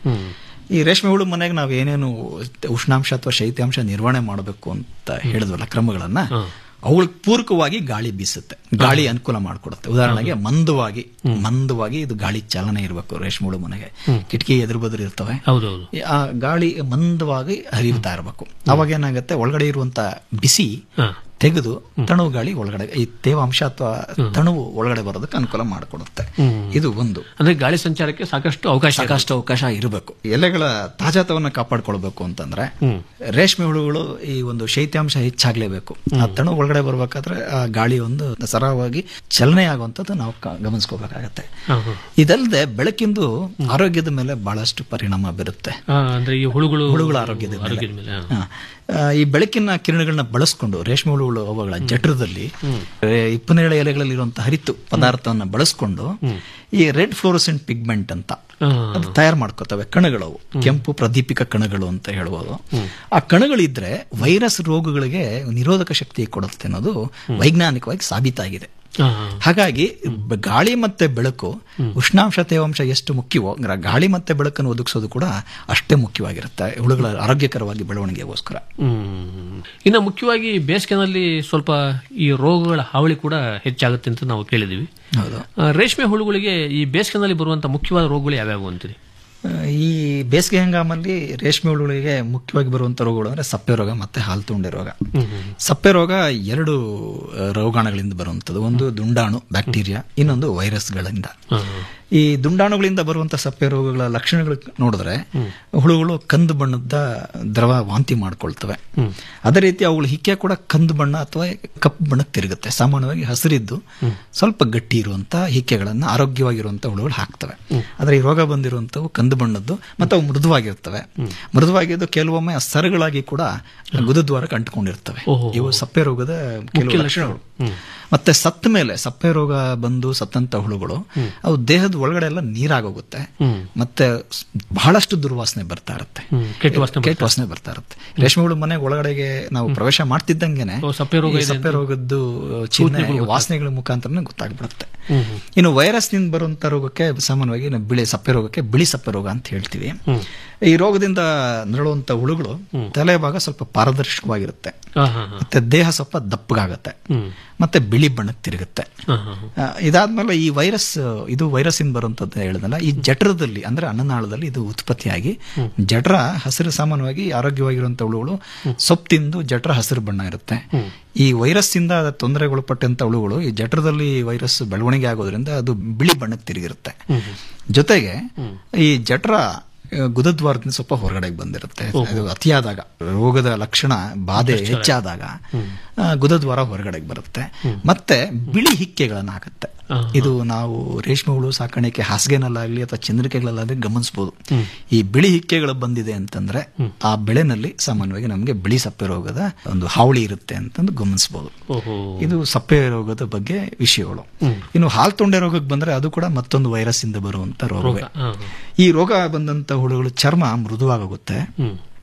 ಈ ರೇಷ್ಮೆ ಹುಳು ಮನೆಗೆ ನಾವು ಏನೇನು ಉಷ್ಣಾಂಶ ಅಥವಾ ಶೈತ್ಯಾಂಶ ನಿರ್ವಹಣೆ ಮಾಡಬೇಕು ಅಂತ ಹೇಳಿದ್ವಲ್ಲ ಕ್ರಮಗಳನ್ನ ಅವುಗಳಿಗೆ ಪೂರಕವಾಗಿ ಗಾಳಿ ಬೀಸುತ್ತೆ ಗಾಳಿ ಅನುಕೂಲ ಮಾಡಿಕೊಡುತ್ತೆ ಉದಾಹರಣೆಗೆ ಮಂದವಾಗಿ ಮಂದವಾಗಿ ಇದು ಗಾಳಿ ಚಾಲನೆ ಇರಬೇಕು ರೇಷ್ಮೆ ಹುಳು ಮನೆಗೆ ಕಿಟಕಿ ಎದುರು ಬದುರು ಇರ್ತವೆ ಹೌದೌದು ಆ ಗಾಳಿ ಮಂದವಾಗಿ ಹರಿಯುತ್ತಾ ಇರಬೇಕು ಅವಾಗ ಏನಾಗುತ್ತೆ ಒಳಗಡೆ ಇರುವಂತ ಬಿಸಿ ತೆಗೆದು ತಣುವು ಗಾಳಿ ಒಳಗಡೆ ಈ ತೇವಾಂಶ ಅಥವಾ ತಣುವು ಒಳಗಡೆ ಬರೋದಕ್ಕೆ ಅನುಕೂಲ ಮಾಡಿಕೊಡುತ್ತೆ ಇದು ಒಂದು ಅಂದ್ರೆ ಗಾಳಿ ಸಂಚಾರಕ್ಕೆ ಸಾಕಷ್ಟು ಅವಕಾಶ ಇದೆ. ಸಾಕಷ್ಟು ಅವಕಾಶ ಇರಬೇಕು ಎಲೆಗಳ ತಾಜಾತವನ್ನ ಕಾಪಾಡ್ಕೊಳ್ಬೇಕು ಅಂತಂದ್ರೆ ರೇಷ್ಮೆ ಹುಳುಗಳು ಈ ಒಂದು ಶೈತ್ಯಾಂಶ ಹೆಚ್ಚಾಗ್ಲೇಬೇಕು ಆ ತಣು ಒಳಗಡೆ ಬರ್ಬೇಕಾದ್ರೆ ಆ ಗಾಳಿ ಒಂದು ಸರಾಗವಾಗಿ ಚಲನೆ ಆಗುವಂಥದ್ದು ನಾವು ಕ- ಗಮನಿಸ್ಕೋಬೇಕಾಗತ್ತೆ ಹಾ, ಹಾ. ಇದಲ್ಲದೆ ಬೆಳಕಿಂದು ಆರೋಗ್ಯದ ಮೇಲೆ ಬಹಳಷ್ಟು ಪರಿಣಾಮ ಬೀರುತ್ತೆ ಆ, ಅಂದ್ರೆ ಈ ಹುಳುಗಳು ಹುಳುಗಳ ಆರೋಗ್ಯದ ಮೇಲೆ. ಆರೋಗ್ಯದ ಮೇಲೆ ಹಾ. ಹಾ. ಆ, ಈ ಬೆಳಕಿನ ಕಿರಣಗಳನ್ನ ಬಳಸ್ಕೊಂಡು ರೇಷ್ಮೆ ಹುಳುಗಳು ಅವುಗಳ ಜಠರದಲ್ಲಿ ಇಪ್ಪನೇಳ ಎಲೆಗಳಲ್ಲಿ ಇರುವಂತಹ ಹರಿತು ಪದಾರ್ಥವನ್ನ ಬಳಸ್ಕೊಂಡು ಈ ರೆಡ್ ಫ್ಲೋರಸೆಂಟ್ ಪಿಗ್ಮೆಂಟ್ ಅಂತ ಅದು ತಯಾರು ಮಾಡ್ಕೋತವೆ ಕಣಗಳವು ಕೆಂಪು ಪ್ರದೀಪಿಕ ಕಣಗಳು ಅಂತ ಹೇಳ್ಬೋದು ಆ ಕಣಗಳಿದ್ರೆ ವೈರಸ್ ರೋಗಗಳಿಗೆ ನಿರೋಧಕ ಶಕ್ತಿ ಕೊಡುತ್ತೆ ಅನ್ನೋದು ವೈಜ್ಞಾನಿಕವಾಗಿ ಸಾಬೀತಾಗಿದೆ ಹಾ, ಹಾ. ಹಾಗಾಗಿ ಬ- ಗಾಳಿ ಮತ್ತೆ ಬೆಳಕು ಉಷ್ಣಾಂಶ ತೇವಾಂಶ ಎಷ್ಟು ಮುಖ್ಯವೋ ಗ- ಗಾಳಿ ಮತ್ತೆ ಬೆಳಕನ್ನು ಒದಗಿಸೋದು ಕೂಡ ಅಷ್ಟೇ ಮುಖ್ಯವಾಗಿರುತ್ತೆ ಹುಳುಗಳ ಆರೋಗ್ಯಕರವಾಗಿ ಬೆಳವಣಿಗೆಗೋಸ್ಕರ ಹ್ಮ್. ಇನ್ನು ಮುಖ್ಯವಾಗಿ ಬೇಸಿಗೆನಲ್ಲಿ ಸ್ವಲ್ಪ ಈ ರೋಗಗಳ ಹಾವಳಿ ಕೂಡ ಹೆಚ್ಚಾಗುತ್ತೆ ಅಂತ ನಾವು ಕೇಳಿದೀವಿ ಹೌದು ಆ, ರೇಷ್ಮೆ ಹುಳುಗಳಿಗೆ ಈ ಬೇಸಿಗೆನಲ್ಲಿ ಬರುವಂತ ಮುಖ್ಯವಾದ ರೋಗಗಳು ಯಾವ್ಯಾವು ಅಂತೀರಿ ಆ, ಈ ಬೇಸಿಗೆ ಹಂಗಾಮಲ್ಲಿ ರೇಷ್ಮೆ ಹುಳುಗಳಿಗೆ ಮುಖ್ಯವಾಗಿ ಬರುವಂತ ರೋಗಗಳು ಅಂದ್ರೆ ಸಪ್ಪೆ ರೋಗ ಮತ್ತೆ ಹಾಲು ತುಂಡೆ ರೋಗ ಸಪ್ಪೆ ರೋಗ ಎರಡು ಆ, ರೋಗಾಣುಗಳಿಂದ ಬರುವಂಥದ್ದು ಒಂದು ದುಂಡಾಣು ಬ್ಯಾಕ್ಟೀರಿಯಾ ಇನ್ನೊಂದು ವೈರಸ್ಗಳಿಂದ ಈ ದುಂಡಾಣುಗಳಿಂದ ಬರುವಂತ ಸಪ್ಪೆ ರೋಗಗಳ ಲಕ್ಷಣಗಳು ನೋಡಿದ್ರೆ ಹುಳುಗಳು ಕಂದು ಬಣ್ಣದ ದ್ರವ ವಾಂತಿ ಮಾಡ್ಕೊಳ್ತವೆ ಅದೇ ರೀತಿ ಅವುಗಳ ಹಿಕ್ಕೆ ಕೂಡ ಕಂದು ಬಣ್ಣ ಅಥವಾ ಕಪ್ಪು ಬಣ್ಣಕ್ಕೆ ತಿರುಗುತ್ತೆ ಸಾಮಾನ್ಯವಾಗಿ ಹಸಿರಿದ್ದು ಸ್ವಲ್ಪ ಗಟ್ಟಿ ಇರುವಂತ ಹಿಕ್ಕೆಗಳನ್ನ ಆರೋಗ್ಯವಾಗಿರುವಂತ ಹುಳುಗಳು ಹಾಕ್ತವೆ ಆದ್ರೆ ಈ ರೋಗ ಬಂದಿರುವಂತವು ಕಂದು ಬಣ್ಣದ್ದು ಮತ್ತು ಅವು ಮೃದುವಾಗಿರ್ತವೆ ಮೃದುವಾಗಿದ್ದು ಕೆಲವೊಮ್ಮೆ ಸರಗಳಾಗಿ ಕೂಡ ಗುದದ್ವಾರಕ್ಕೆ ಅಂಟ್ಕೊಂಡಿರ್ತವೆ ಇವು ಸಪ್ಪೆ ರೋಗದ ಕೆಲವು ಲಕ್ಷಣಗಳು ಮತ್ತೆ ಸತ್ತ ಮೇಲೆ ಸಪ್ಪೆ ರೋಗ ಬಂದು ಸತ್ತಂತ ಹುಳುಗಳು ಅವು ದೇಹದ ಒಳಗಡೆ ಎಲ್ಲ ನೀರಾಗೋಗುತ್ತೆ ಮತ್ತೆ ಸ್- ಬಹಳಷ್ಟು ದುರ್ವಾಸನೆ ಬರ್ತಾ ಇರುತ್ತೆ ಕೆಟ್ಟ ವಾಸನೆ ಕೆಟ್ಟ ವಾಸನೆ ಬರ್ತಾ ಇರುತ್ತೆ ರೇಷ್ಮೆ ಹುಳು ಮನೆ ಒಳಗಡೆಗೆ ನಾವು ಪ್ರವೇಶ ಮಾಡ್ತಿದ್ದಂಗೆನೆ ಓ, ಸಪ್ಪೆ ರೋಗ ಈ ಇದೆ ಸಪ್ಪೆ ಅಂತ. ರೋಗದ್ದು ಚಿಹ್ನೆ ಸೂಚನೆಗಳು ವಾಸನೆಗಳ ಮುಖಾಂತರ ಗೊತ್ತಾಗ್ಬಿಡುತ್ತೆ ಹ್ಮ್, ಹ್ಮ್. ಇನ್ನು ವೈರಸ್ ನಿಂದ ಬರುವಂತ ರೋಗಕ್ಕೆ ಸಾಮಾನ್ಯವಾಗಿ ನಾವು ಬಿಳಿ ಸಪ್ಪೆ ರೋಗಕ್ಕೆ ಬಿಳಿ ಸಪ್ಪೆ ರೋಗ ಅಂತ ಹೇಳ್ತೀವಿ ಈ ರೋಗದಿಂದ ನರಳುವಂತ ಹುಳುಗಳು ತಲೆ ಭಾಗ ಸ್ವಲ್ಪ ಪಾರದರ್ಶಕವಾಗಿರುತ್ತೆ ಹಾ, ಹಾ, ಹಾ. ಮತ್ತೆ ದೇಹ ಸ್ವಲ್ಪ ದಪ್ಪಗಾಗತ್ತೆ ಹ್ಮ್. ಮತ್ತೆ ಬಿಳಿ ಬಣ್ಣಕ್ಕೆ ತಿರುಗುತ್ತೆ ಹಾ, ಹಾ, ಹಾ. ಆ, ಇದಾದ್ಮೇಲೆ ಈ ವೈರಸ್ ಇದು ವೈರಸ್ ಇಂದ ಬರುವಂತದ್ದು ಹೇಳಿದಲ್ಲ ಈ ಜಠರದಲ್ಲಿ ಅಂದ್ರೆ ಅನ್ನನಾಳದಲ್ಲಿ ಇದು ಉತ್ಪತ್ತಿಯಾಗಿ ಜಠರ ಹಸಿರು ಸಾಮಾನ್ಯವಾಗಿ ಆರೋಗ್ಯವಾಗಿರುವಂತ ಹುಳುಗಳು ಸೊಪ್ಪು ತಿಂದು ಜಠರ ಹಸಿರು ಬಣ್ಣ ಇರುತ್ತೆ ಈ ವೈರಸ್ ಇಂದ ತೊಂದರೆಗೊಳಪಟ್ಟಂತ ಹುಳುಗಳು ಈ ಜಠರದಲ್ಲಿ ವೈರಸ್ ಬೆಳವಣಿಗೆ ಆಗೋದ್ರಿಂದ ಅದು ಬಿಳಿ ಬಣ್ಣಕ್ಕೆ ತಿರುಗಿರುತ್ತೆ ಜೊತೆಗೆ ಈ ಜಠರ ಆ, ಗುದದ್ವಾರದಿಂದ ಸ್ವಲ್ಪ ಹೊರಗಡೆಗೆ ಬಂದಿರುತ್ತೆ ಅದು ಅತಿಯಾದಾಗ ರೋಗದ ಲಕ್ಷಣ ಬಾಧೆ ಹೆಚ್ಚಾದಾಗ ಆ, ಗುದದ್ವಾರ ಹೊರಗಡೆಗೆ ಬರುತ್ತೆ ಮತ್ತೆ ಬಿಳಿ ಹಿಕ್ಕೆಗಳನ್ನ ಹಾಕುತ್ತೆ ಇದು ನಾವು ರೇಷ್ಮೆ ಹುಳು ಸಾಕಾಣಿಕೆ ಹಾಸಿಗೆನಲ್ಲಾಗ್ಲಿ ಅಥವಾ ಚಂದ್ರಿಕೆಗಳಲ್ಲಾಗ್ಲಿ ಗಮನಿಸಬಹುದು ಈ ಬಿಳಿ ಹಿಕ್ಕೆಗಳು ಬಂದಿದೆ ಅಂತಂದ್ರೆ ಆ ಬೆಳೆನಲ್ಲಿ ಸಾಮಾನ್ಯವಾಗಿ ನಮಗೆ ಬಿಳಿ ಸಪ್ಪೆ ರೋಗದ ಒಂದು ಹಾವಳಿ ಇರುತ್ತೆ ಅಂತಂದು ಗಮನಿಸಬಹುದು ಓಹೋ ಇದು ಸಪ್ಪೆ ರೋಗದ ಬಗ್ಗೆ ವಿಷಯಗಳು ಇನ್ನು ಹಾಲ್ ತೊಂಡೆ ರೋಗಕ್ಕೆ ಬಂದ್ರೆ ಅದು ಕೂಡ ಮತ್ತೊಂದು ವೈರಸ್ ಇಂದ ಬರುವಂತ ರೋಗವೇ ಹಾ, ಈ ರೋಗ ಬಂದಂತ ಹುಳುಗಳು ಚರ್ಮ ಮೃದುವಾಗೋಗುತ್ತೆ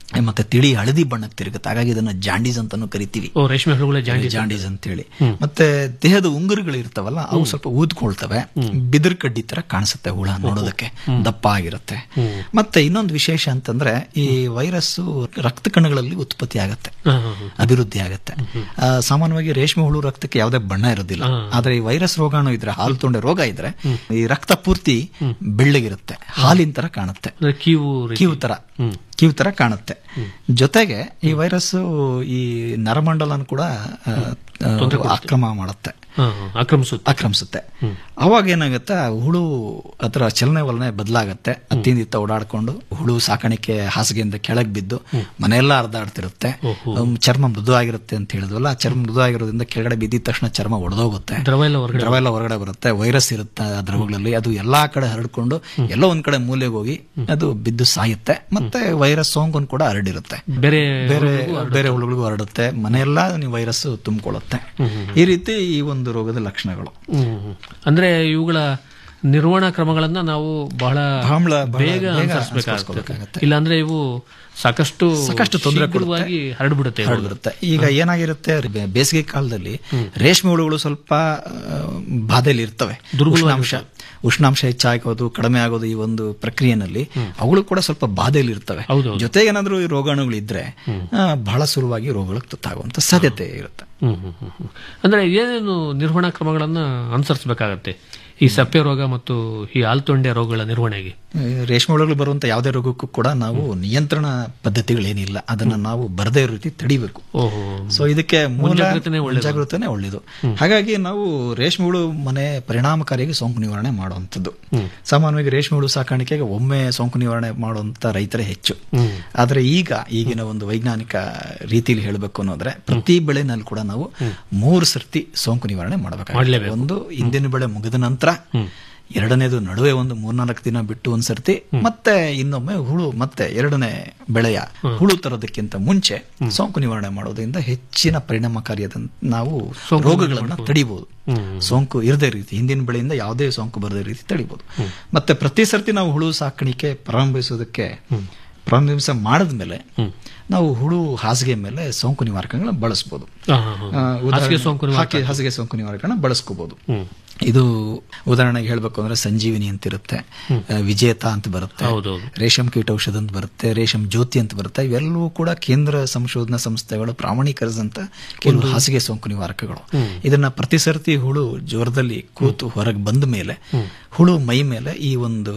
ಮತ್ತೆ ತಿಳಿ ಹಳದಿ ಬಣ್ಣಕ್ಕೆ ತಿರುಗುತ್ತೆ ಹಾಗಾಗಿ ಇದನ್ನ ಜಾಂಡೀಸ್ ಅಂತಾನು ಕರಿತೀವಿ ಓ ರೇಷ್ಮೆ ಹುಳುಗಳೇ ಜಾಂಡೀಸ್ ಜಾಂಡೀಸ್ ಅಂತ ಹೇಳಿ ಮತ್ತೆ ದೇಹದ ಉಂಗುರಗಳು ಇರ್ತಾವಲ್ಲ ಅವು ಸ್ವಲ್ಪ ಊದ್ಕೊಳ್ತವೆ ಬಿದಿರು ಕಡ್ಡಿ ತರ ಕಾಣಿಸುತ್ತೆ ಹುಳ ನೋಡೋದಕ್ಕೆ ದಪ್ಪ ಆಗಿರುತ್ತೆ ಮತ್ತೆ ಇನ್ನೊಂದು ವಿಶೇಷ ಅಂತಂದ್ರೆ ಈ ವೈರಸ್ ರಕ್ತ ಕಣಗಳಲ್ಲಿ ಉತ್ಪತ್ತಿ ಆಗತ್ತೆ ಅಭಿವೃದ್ಧಿ ಆಗತ್ತೆ ಆ, ಸಾಮಾನ್ಯವಾಗಿ ರೇಷ್ಮೆ ಹುಳು ರಕ್ತಕ್ಕೆ ಯಾವುದೇ ಬಣ್ಣ ಇರೋದಿಲ್ಲ ಆದ್ರೆ ಈ ವೈರಸ್ ರೋಗಾಣು ಇದ್ರೆ ಹಾಲು ತೊಂಡೆ ರೋಗ ಇದ್ರೆ ಈ ರಕ್ತ ಪೂರ್ತಿ ಬೆಳ್ಳಗಿರುತ್ತೆ ಹಾಲಿನ ತರ ಕಾಣುತ್ತೆ ಅಂದ್ರೆ ಕೀವು ರೀತಿ. ಕೀವು ತರ ಕೀವು ತರ ಕಾಣುತ್ತೆ ಜೊತೆಗೆ ಈ ವೈರಸ್ ಈ ನರಮಂಡಲನ ಕೂಡ ಆ, ಆ, ತೊಂದ್ರೆ ಕೊಡುತ್ತೆ. ಆಕ್ರಮ ಮಾಡುತ್ತೆ ಹಾ, ಹಾ, ಆಕ್ರಮಿಸುತ್ತೆ ಆಕ್ರಮಿಸುತ್ತೆ ಅವಾಗ ಏನಾಗುತ್ತೆ ಆ ಹುಳು ಅದರ ಚಲನೆ ವಲನೆ ಬದಲಾಗತ್ತೆ ಅತ್ತಿಂದ ಇತ್ತ ಓಡಾಡ್ಕೊಂಡು ಹುಳು ಸಾಕಾಣಿಕೆ ಹಾಸಿಗೆಯಿಂದ ಕೆಳಗೆ ಬಿದ್ದು ಮನೆಯೆಲ್ಲ ಹರಿದಾಡ್ತಿರುತ್ತೆ ಅಮ್, ಚರ್ಮ ಮೃದು ಆಗಿರುತ್ತೆ ಅಂತ ಹೇಳಿದ್ವಲ್ಲ ಆ ಚರ್ಮ ಮೃದು ಆಗಿರೋದ್ರಿಂದ ಕೆಳಗಡೆ ಬಿದ್ದಿದ ತಕ್ಷಣ ಚರ್ಮ ಒಡೆದೋಗುತ್ತೆ ದ್ರವ ಎಲ್ಲ ಹೊರಗಡೆ ದ್ರವ ಎಲ್ಲ ಹೊರಗಡೆ ಬರುತ್ತೆ ವೈರಸ್ ಇರುತ್ತೆ ಆ ದ್ರವಗಳಲ್ಲಿ ಅದು ಎಲ್ಲಾ ಕಡೆ ಹರಡ್ಕೊಂಡು ಎಲ್ಲೋ ಒಂದ್ ಕಡೆ ಮೂಲೆಗೆ ಹೋಗಿ ಅದು ಬಿದ್ದು ಸಾಯುತ್ತೆ ಮತ್ತೆ ವೈರಸ್ ಸೋಂಕು ಕೂಡ ಹರಡಿರುತ್ತೆ ಬೇರೆ ಬೇರೆ ಹುಳುಗಳಿಗೂ ಬೇರೆ ಹುಳುಗಳಿಗೂ ಹರಡುತ್ತೆ ಮನೆಯೆಲ್ಲ ನೀವು ವೈರಸ್ ತುಂಬಿಕೊಳ್ಳುತ್ತೆ ಈ ರೀತಿ ಈ ಒಂದು ರೋಗದ ಲಕ್ಷಣಗಳು ಹ್ಮ್. ಅಂದ್ರೆ ಇವುಗಳ ನಿರ್ವಹಣಾ ಕ್ರಮಗಳನ್ನ ನಾವು ಬಹಳ ಬಹಳ ಬಹಳ ಬೇಗ ಬೇಗ ಅನುಸರಿಸಬೇಕಾಗುತ್ತೆ ಅನುಸರಿಸ್ಕೊಬೇಕಾಗತ್ತೆ. ಇಲ್ಲಾಂದ್ರೆ ಇವು ಸಾಕಷ್ಟು ಸಾಕಷ್ಟು ತೊಂದರೆ ಕೊಡುತ್ತೆ. ಶೀಘ್ರವಾಗಿ ಹರಡ್ಬಿಡುತ್ತೆ ಇವು. ಹರಡ್ಬಿಡುತ್ತೆ ಈಗ ಏನಾಗಿರುತ್ತೆ ಬೇ- ಬೇಸಿಗೆ ಕಾಲದಲ್ಲಿ ರೇಷ್ಮೆ ಹುಳುಗಳು ಸ್ವಲ್ಪ ಆ, ಬಾಧೆಯಲ್ಲಿ ಇರ್ತವೆ ಉಷ್ಣಾಂಶ ಉಷ್ಣಾಂಶ ಹೆಚ್ಚಾಗೋದು ಕಡಿಮೆ ಆಗೋದು ಈ ಒಂದು ಪ್ರಕ್ರಿಯೆನಲ್ಲಿ ಅವುಗಳು ಕೂಡ ಸ್ವಲ್ಪ ಬಾಧೆಯಲ್ಲಿ ಇರ್ತವೆ ಜೊತೆಗೆ ಏನಾದ್ರೂ ಈ ರೋಗಾಣುಗಳು ಇದ್ರೆ ಆ, ಬಹಳ ಸುಲಭವಾಗಿ ರೋಗಗಳಿಗೆ ತುತ್ತಾಗುವಂತ ಸಾಧ್ಯತೆ ಇರುತ್ತೆ ಹ್ಮ್, ಹ್ಮ್, ಹ್ಮ್, ಹ್ಮ್. ಅಂದ್ರೆ ಏನೇನು ನಿರ್ವಹಣಾ ಕ್ರಮಗಳನ್ನ ಅನುಸರಿಸಬೇಕಾಗತ್ತೆ ಈ ಸಪ್ಪೆ ರೋಗ ಮತ್ತು ಈ ಆಲ್ತೊಂಡೆ ರೋಗಗಳ ನಿರ್ವಹಣೆಗೆ ಈ ರೇಷ್ಮೆ ಹುಳುಗಳು ಬರುವಂತ ಯಾವುದೇ ರೋಗಕ್ಕೂ ಕೂಡ ನಾವು ನಿಯಂತ್ರಣ ಪದ್ಧತಿಗಳೇನಿಲ್ಲ ಅದನ್ನ ನಾವು ಬರದೇ ಇರೋ ರೀತಿ ತಡಿಬೇಕು ಓಹೋ ಸೊ ಇದಕ್ಕೆ ಮೂಲ ಮುಂಜಾಗ್ರತೆನೇ ಒಳ್ಳೇದು. ಮುಂಜಾಗ್ರತೆನೇ ಒಳ್ಳೇದು ಹಾಗಾಗಿ ನಾವು ರೇಷ್ಮೆ ಹುಳು ಮನೆ ಪರಿಣಾಮಕಾರಿಯಾಗಿ ಸೋಂಕು ನಿವಾರಣೆ ಮಾಡುವಂಥದ್ದು ಸಾಮಾನ್ಯವಾಗಿ ರೇಷ್ಮೆ ಹುಳು ಸಾಕಾಣಿಕೆಗೆ ಒಮ್ಮೆ ಸೋಂಕು ನಿವಾರಣೆ ಮಾಡುವಂತ ರೈತರೇ ಹೆಚ್ಚು ಆದ್ರೆ ಈಗ ಈಗಿನ ಒಂದು ವೈಜ್ಞಾನಿಕ ರೀತಿಯಲ್ಲಿ ಹೇಳಬೇಕು ಅನ್ನೋದ್ರೆ ಪ್ರತಿ ಬೆಳೆನಲ್ಲಿ ಕೂಡ ನಾವು ಮೂರು ಸರ್ತಿ ಸೋಂಕು ನಿವಾರಣೆ ಮಾಡಬೇಕು ಮಾಡ್ಲೇಬೇಕು. ಒಂದು ಹಿಂದಿನ ಬೆಳೆ ಮುಗಿದ ನಂತರ ಎರಡನೇದು ನಡುವೆ ಒಂದು ಮೂರ್ನಾಲ್ಕು ದಿನ ಬಿಟ್ಟು ಒಂದ್ ಸರ್ತಿ ಮತ್ತೆ ಇನ್ನೊಮ್ಮೆ ಹುಳು ಮತ್ತೆ ಎರಡನೇ ಬೆಳೆಯ ಹುಳು ತರೋದಕ್ಕಿಂತ ಮುಂಚೆ ಸೋಂಕು ನಿವಾರಣೆ ಮಾಡೋದ್ರಿಂದ ಹೆಚ್ಚಿನ ಪರಿಣಾಮಕಾರಿಯಾದ ನಾವು ಸೋಂಕು ರೋಗಗಳನ್ನ ಮಾಡ್ಬೋದು. ತಡಿಬಹುದು ಸೋಂಕು ಇರದೇ ರೀತಿ ಹಿಂದಿನ ಬೆಳೆಯಿಂದ ಯಾವುದೇ ಸೋಂಕು ಬರದೇ ರೀತಿ ತಡಿಬಹುದು ಮತ್ತೆ ಪ್ರತಿ ಸರ್ತಿ ನಾವು ಹುಳು ಸಾಕಾಣಿಕೆ ಪ್ರಾರಂಭಿಸೋದಕ್ಕೆ ಪ್ರಾರಂಭಿಸ ಮಾಡಿದ್ಮೇಲೆ ನಾವು ಹುಳು ಹಾಸಿಗೆ ಮೇಲೆ ಸೋಂಕು ನಿವಾರಕಗಳನ್ನ ಬಳಸಬಹುದು ಹಾ, ಹಾ, ಹಾ. ಹಾಸಿಗೆ ಸೋಂಕು ನಿವಾರಕ. ಹಾಸಿಗೆ ಸೋಂಕು ನಿವಾರಕಗಳನ್ನ ಬಳಸ್ಕೋಬಹುದು ಇದು ಉದಾಹರಣೆಗೆ ಹೇಳ್ಬೇಕು ಅಂದ್ರೆ ಸಂಜೀವಿನಿ ಅಂತ ಇರುತ್ತೆ ಆ, ವಿಜೇತ ಅಂತ ಬರುತ್ತೆ ಹೌದೌದು. ರೇಷಮ್ ಕೀಟೌಷಧ ಅಂತ ಬರುತ್ತೆ ರೇಷಮ್ ಜ್ಯೋತಿ ಅಂತ ಬರುತ್ತೆ ಇವೆಲ್ಲವೂ ಕೂಡ ಕೇಂದ್ರ ಸಂಶೋಧನಾ ಸಂಸ್ಥೆಗಳು ಪ್ರಾಮಾಣೀಕರಿಸಿದಂತ ಕೆಲವು ಹಾಸಿಗೆ ಸೋಂಕು ನಿವಾರಕಗಳು ಇದನ್ನ ಪ್ರತಿ ಸರ್ತಿ ಹುಳು ಜ್ವರದಲ್ಲಿ ಕೂತು ಹೊರಗೆ ಬಂದ ಮೇಲೆ ಹುಳು ಮೈ ಮೇಲೆ ಈ ಒಂದು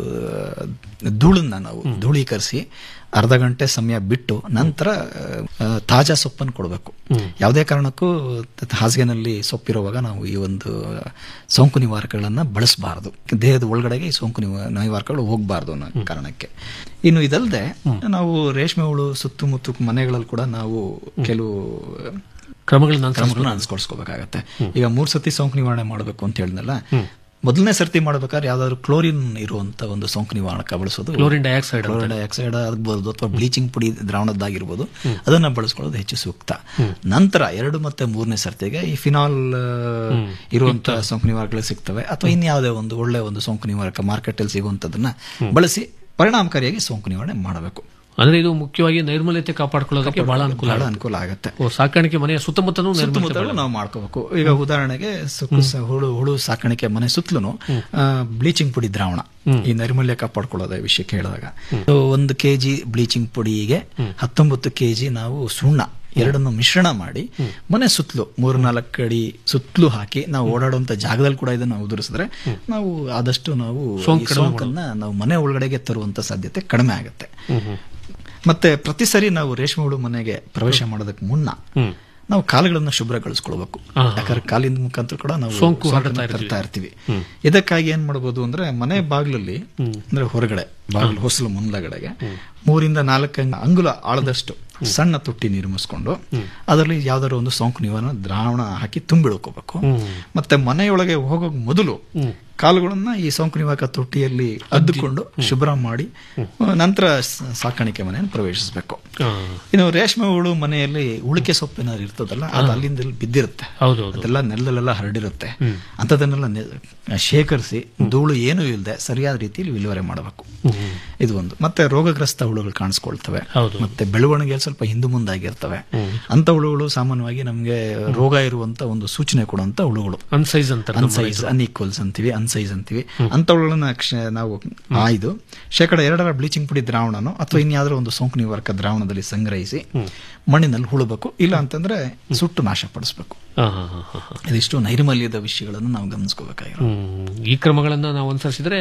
ಧೂಳನ್ನ ನಾವು ಧೂಳೀಕರಿಸಿ ಅರ್ಧ ಗಂಟೆ ಸಮಯ ಬಿಟ್ಟು ನಂತರ ಆ, ತಾಜಾ ಸೊಪ್ಪನ್ನು ಕೊಡಬೇಕು ಯಾವುದೇ ಕಾರಣಕ್ಕೂ ತ- ಹಾಸಿಗೆನಲ್ಲಿ ಸೊಪ್ಪಿರುವಾಗ ನಾವು ಈ ಒಂದು ಸೋಂಕು ನಿವಾರಕಗಳನ್ನ ಬಳಸಬಾರದು ದೇಹದ ಒಳಗಡೆಗೆ ಈ ಸೋಂಕು ನಿವ- ನಿವಾರಕಗಳು ಹೋಗಬಾರದು ಅನ್ನೋ ಕಾರಣಕ್ಕೆ ಇನ್ನು ಇದಲ್ಲದೆ ನಾವು ರೇಷ್ಮೆ ಹುಳು ಸುತ್ತಮುತ್ತ ಮನೆಗಳಲ್ಲಿ ಕೂಡ ನಾವು ಕೆಲವು ಕ್ರಮಗಳನ್ನ ಕ್ರಮಗಳನ್ನ ಅನುಸರಿಸ್ಕೋಬೇಕಾಗತ್ತೆ ಈಗ ಮೂರ್ ಸತಿ ಸೋಂಕು ನಿವಾರಣೆ ಮಾಡಬೇಕು ಅಂತ ಹೇಳಿದ್ನಲ್ಲ ಮೊದಲನೇ ಸರ್ತಿ ಮಾಡ್ಬೇಕಾದ್ರೆ ಯಾವ್ದಾದ್ರು ಕ್ಲೋರಿನ್ ಇರುವಂತ ಒಂದು ಸೋಂಕು ನಿವಾರಕ ಬಳಸೋದು ಕ್ಲೋರಿನ್ ಡೈಆಕ್ಸೈಡ್ ಕ್ಲೋರಿನ್ ಡೈಆಕ್ಸೈಡ್ ಆಗ್ಬೋದು ಅಥವಾ ಬ್ಲೀಚಿಂಗ್ ಪುಡಿ ದ್ರಾವಣದ್ದಾಗಿರ್ಬೋದು ಅದನ್ನ ಬಳಸ್ಕೊಳ್ಳೋದು ಹೆಚ್ಚು ಸೂಕ್ತ ನಂತರ ಎರಡು ಮತ್ತೆ ಮೂರನೇ ಸರ್ತಿಗೆ ಈ ಫಿನಾಲ್ ಇರುವಂತ ಸೋಂಕು ನಿವಾರಕಗಳು ಸಿಗ್ತವೆ ಅಥವಾ ಇನ್ಯಾವುದೇ ಒಂದು ಒಳ್ಳೆ ಒಂದು ಸೋಂಕು ನಿವಾರಕ ಮಾರ್ಕೆಟ್ ಅಲ್ಲಿ ಸಿಗುವಂತದನ್ನ ಬಳಸಿ ಪರಿಣಾಮಕಾರಿಯಾಗಿ ಸೋಂಕು ನಿವಾರಣೆ ಮಾಡಬೇಕು ಅಂದ್ರೆ ಇದು ಮುಖ್ಯವಾಗಿ ನೈರ್ಮಲ್ಯತೆ ಕಾಪಾಡ್ಕೊಳ್ಳೋದಕ್ಕೆ ಬಹಳ ಅನುಕೂಲ ಬಹಳ ಆಗುತ್ತೆ. ಅನುಕೂಲ ಆಗುತ್ತೆ ಓ, ಸಾಕಾಣಿಕೆ ಮನೆಯ ಸುತ್ತಮುತ್ತಲೂ ನೈರ್ಮಲ್ಯತೆ ಸುತ್ತಮುತ್ತಲು ಬಹಳ- ನಾವು ಮಾಡ್ಕೋಬೇಕು ಈಗ ಉದಾಹರಣೆಗೆ ಸುಕ್ಕು ಸ- ಹುಳು ಹುಳು ಸಾಕಾಣಿಕೆ ಮನೆ ಸುತ್ತಲೂ ಬ್ಲೀಚಿಂಗ್ ಪುಡಿ ದ್ರಾವಣ ಈ ನೈರ್ಮಲ್ಯ ಕಾಪಾಡ್ಕೊಳ್ಳೋದ ವಿಷಯಕ್ಕೆ ಹೇಳಿದಾಗ So, ಒಂದು ಕೆಜಿ ಬ್ಲೀಚಿಂಗ್ ಪುಡಿಗೆ ಹತ್ತೊಂಬತ್ತು ಕೆಜಿ ನಾವು ಸುಣ್ಣ ಎರಡನ್ನು ಮಿಶ್ರಣ ಮಾಡಿ ಮನೆ ಸುತ್ತಲೂ ಮೂರ್ ನಾಲ್ಕು ಅಡಿ ಸುತ್ತಲೂ ಹಾಕಿ ನಾವು ಓಡಾಡುವಂತ ಜಾಗದಲ್ಲಿ ಕೂಡ ಇದನ್ನು ಉದುರಿಸಿದ್ರೆ ನಾವು ಆದಷ್ಟು ನಾವು ಸೋಂಕು ಈ ಕಡಿಮೆ ಸೋಂಕನ್ನ ನಾವು ಮನೆ ಒಳಗಡೆಗೆ ತರುವಂತ ಸಾಧ್ಯತೆ ಕಡಿಮೆ ಆಗುತ್ತೆ ಮತ್ತೆ ಪ್ರತಿ ಸರಿ ನಾವು ರೇಷ್ಮೆ ಹುಳು ಮನೆಗೆ ಪ್ರವೇಶ ಮಾಡೋದಕ್ಕೆ ಮುನ್ನ ನಾವು ಕಾಲುಗಳನ್ನ ಶುಭ್ರಗೊಳಿಸ್ಕೊಳ್ಬೇಕು ಯಾಕಂದ್ರೆ ಕಾಲಿನ ಮುಖಾಂತರ ಕೂಡ ನಾವು ಸೋಂಕು ಸೋಂಕನ್ನ ಹರಡ್ತಾ ತರ್ತಾ ಇರ್ತೀವಿ ಇದಕ್ಕಾಗಿ ಏನ್ ಮಾಡಬಹುದು ಅಂದ್ರೆ ಮನೆ ಬಾಗಿಲಲ್ಲಿ ಅಂದ್ರೆ ಹೊರಗಡೆ ಬಾಗಿಲು ಹೊಸಲು ಮುಂದಗಡೆಗೆ ಮೂರಿಂದ ನಾಲ್ಕು ಅಂಗುಲ ಆಳದಷ್ಟು ಸಣ್ಣ ತೊಟ್ಟಿ ನಿರ್ಮಿಸ್ಕೊಂಡು ಅದರಲ್ಲಿ ಯಾವ್ದಾದ್ರು ಒಂದು ಸೋಂಕು ನಿವಾರಣೆ ದ್ರಾವಣ ಹಾಕಿ ತುಂಬಿಡ್ಕೋಬೇಕು ಮತ್ತೆ ಮನೆಯೊಳಗೆ ಹೋಗೋ ಮೊದಲು ಕಾಲುಗಳನ್ನ ಈ ಸೋಂಕು ನಿವಾರಕ ತೊಟ್ಟಿಯಲ್ಲಿ ಅದ್ದುಕೊಂಡು ಶುಭ್ರ ಮಾಡಿ ನಂತರ ಸ- ಸಾಕಾಣಿಕೆ ಮನೆಯನ್ನು ಪ್ರವೇಶಿಸಬೇಕು ಇನ್ನು ರೇಷ್ಮೆ ಹುಳು ಮನೆಯಲ್ಲಿ ಉಳಿಕೆ ಸೊಪ್ಪು ಏನಾದ್ರು ಇರ್ತದಲ್ಲ ಅದು ಅಲ್ಲಿಂದ ಇಲ್ಲಿ ಬಿದ್ದಿರುತ್ತೆ ಹೌದೌದು ಅದೆಲ್ಲ ನೆಲದಲ್ಲೆಲ್ಲ ಹರಡಿರುತ್ತೆ ಅಂಥದನ್ನೆಲ್ಲ ನೆ- ಶೇಖರಿಸಿ ಧೂಳು ಏನೂ ಇಲ್ಲದೆ ಸರಿಯಾದ ರೀತಿಯಲ್ಲಿ ವಿಲೇವಾರಿ ಮಾಡಬೇಕು ಇದು ಒಂದು ಮತ್ತೆ ರೋಗಗ್ರಸ್ತ ಹುಳುಗಳು ಕಾಣಿಸ್ಕೊಳ್ತವೆ ಮತ್ತೆ ಬೆಳವಣಿಗೆ ಸ್ವಲ್ಪ ಹಿಂದು ಮುಂದಾಗಿರ್ತವೆ ಅಂತ ಹುಳುಗಳು ಸಾಮಾನ್ಯವಾಗಿ ನಮಗೆ ರೋಗ ಇರುವಂತ ಒಂದು ಸೂಚನೆ ಕೊಡುವಂತ ಹುಳುಗಳು ಅನ್ಸೈಜ್ ಅಂತಾರೆ ನಮ್ಮ ಅನ್ಸೈಜ್ ರೈತರು. ಅನ್ಈಕ್ವಲ್ಸ್ ಅಂತೀವಿ ಅನ್ಸೈಜ್ ಅಂತೀವಿ ಅಂತವುಗಳನ್ನ ಕ್ಷ- ನಾವು ಆಯ್ದು ಶೇಕಡ ಎರಡರ ಬ್ಲೀಚಿಂಗ್ ಪುಡಿ ದ್ರಾವಣನೋ ಅಥವಾ ಇನ್ಯಾವುದೋ ಒಂದು ಸೋಂಕು ನಿವಾರಕ ದ್ರಾವಣದಲ್ಲಿ ಸಂಗ್ರಹಿಸಿ ಮಣ್ಣಿನಲ್ಲಿ ಹುಳಬೇಕು ಇಲ್ಲ ಅಂತಂದ್ರೆ ಸುಟ್ಟು ನಾಶಪಡಿಸಬೇಕು ಹಾ, ಹಾ, ಹಾ, ಹಾ, ಹಾ. ಇದಿಷ್ಟು ನೈರ್ಮಲ್ಯದ ವಿಷಯಗಳನ್ನು ನಾವು ಗಮನಿಸ್ಕೋಬೇಕಾಗಿರೋ ಹ್ಮ್. ಈ ಕ್ರಮಗಳನ್ನ ನಾವು ಅನುಸರಿಸಿದ್ರೆ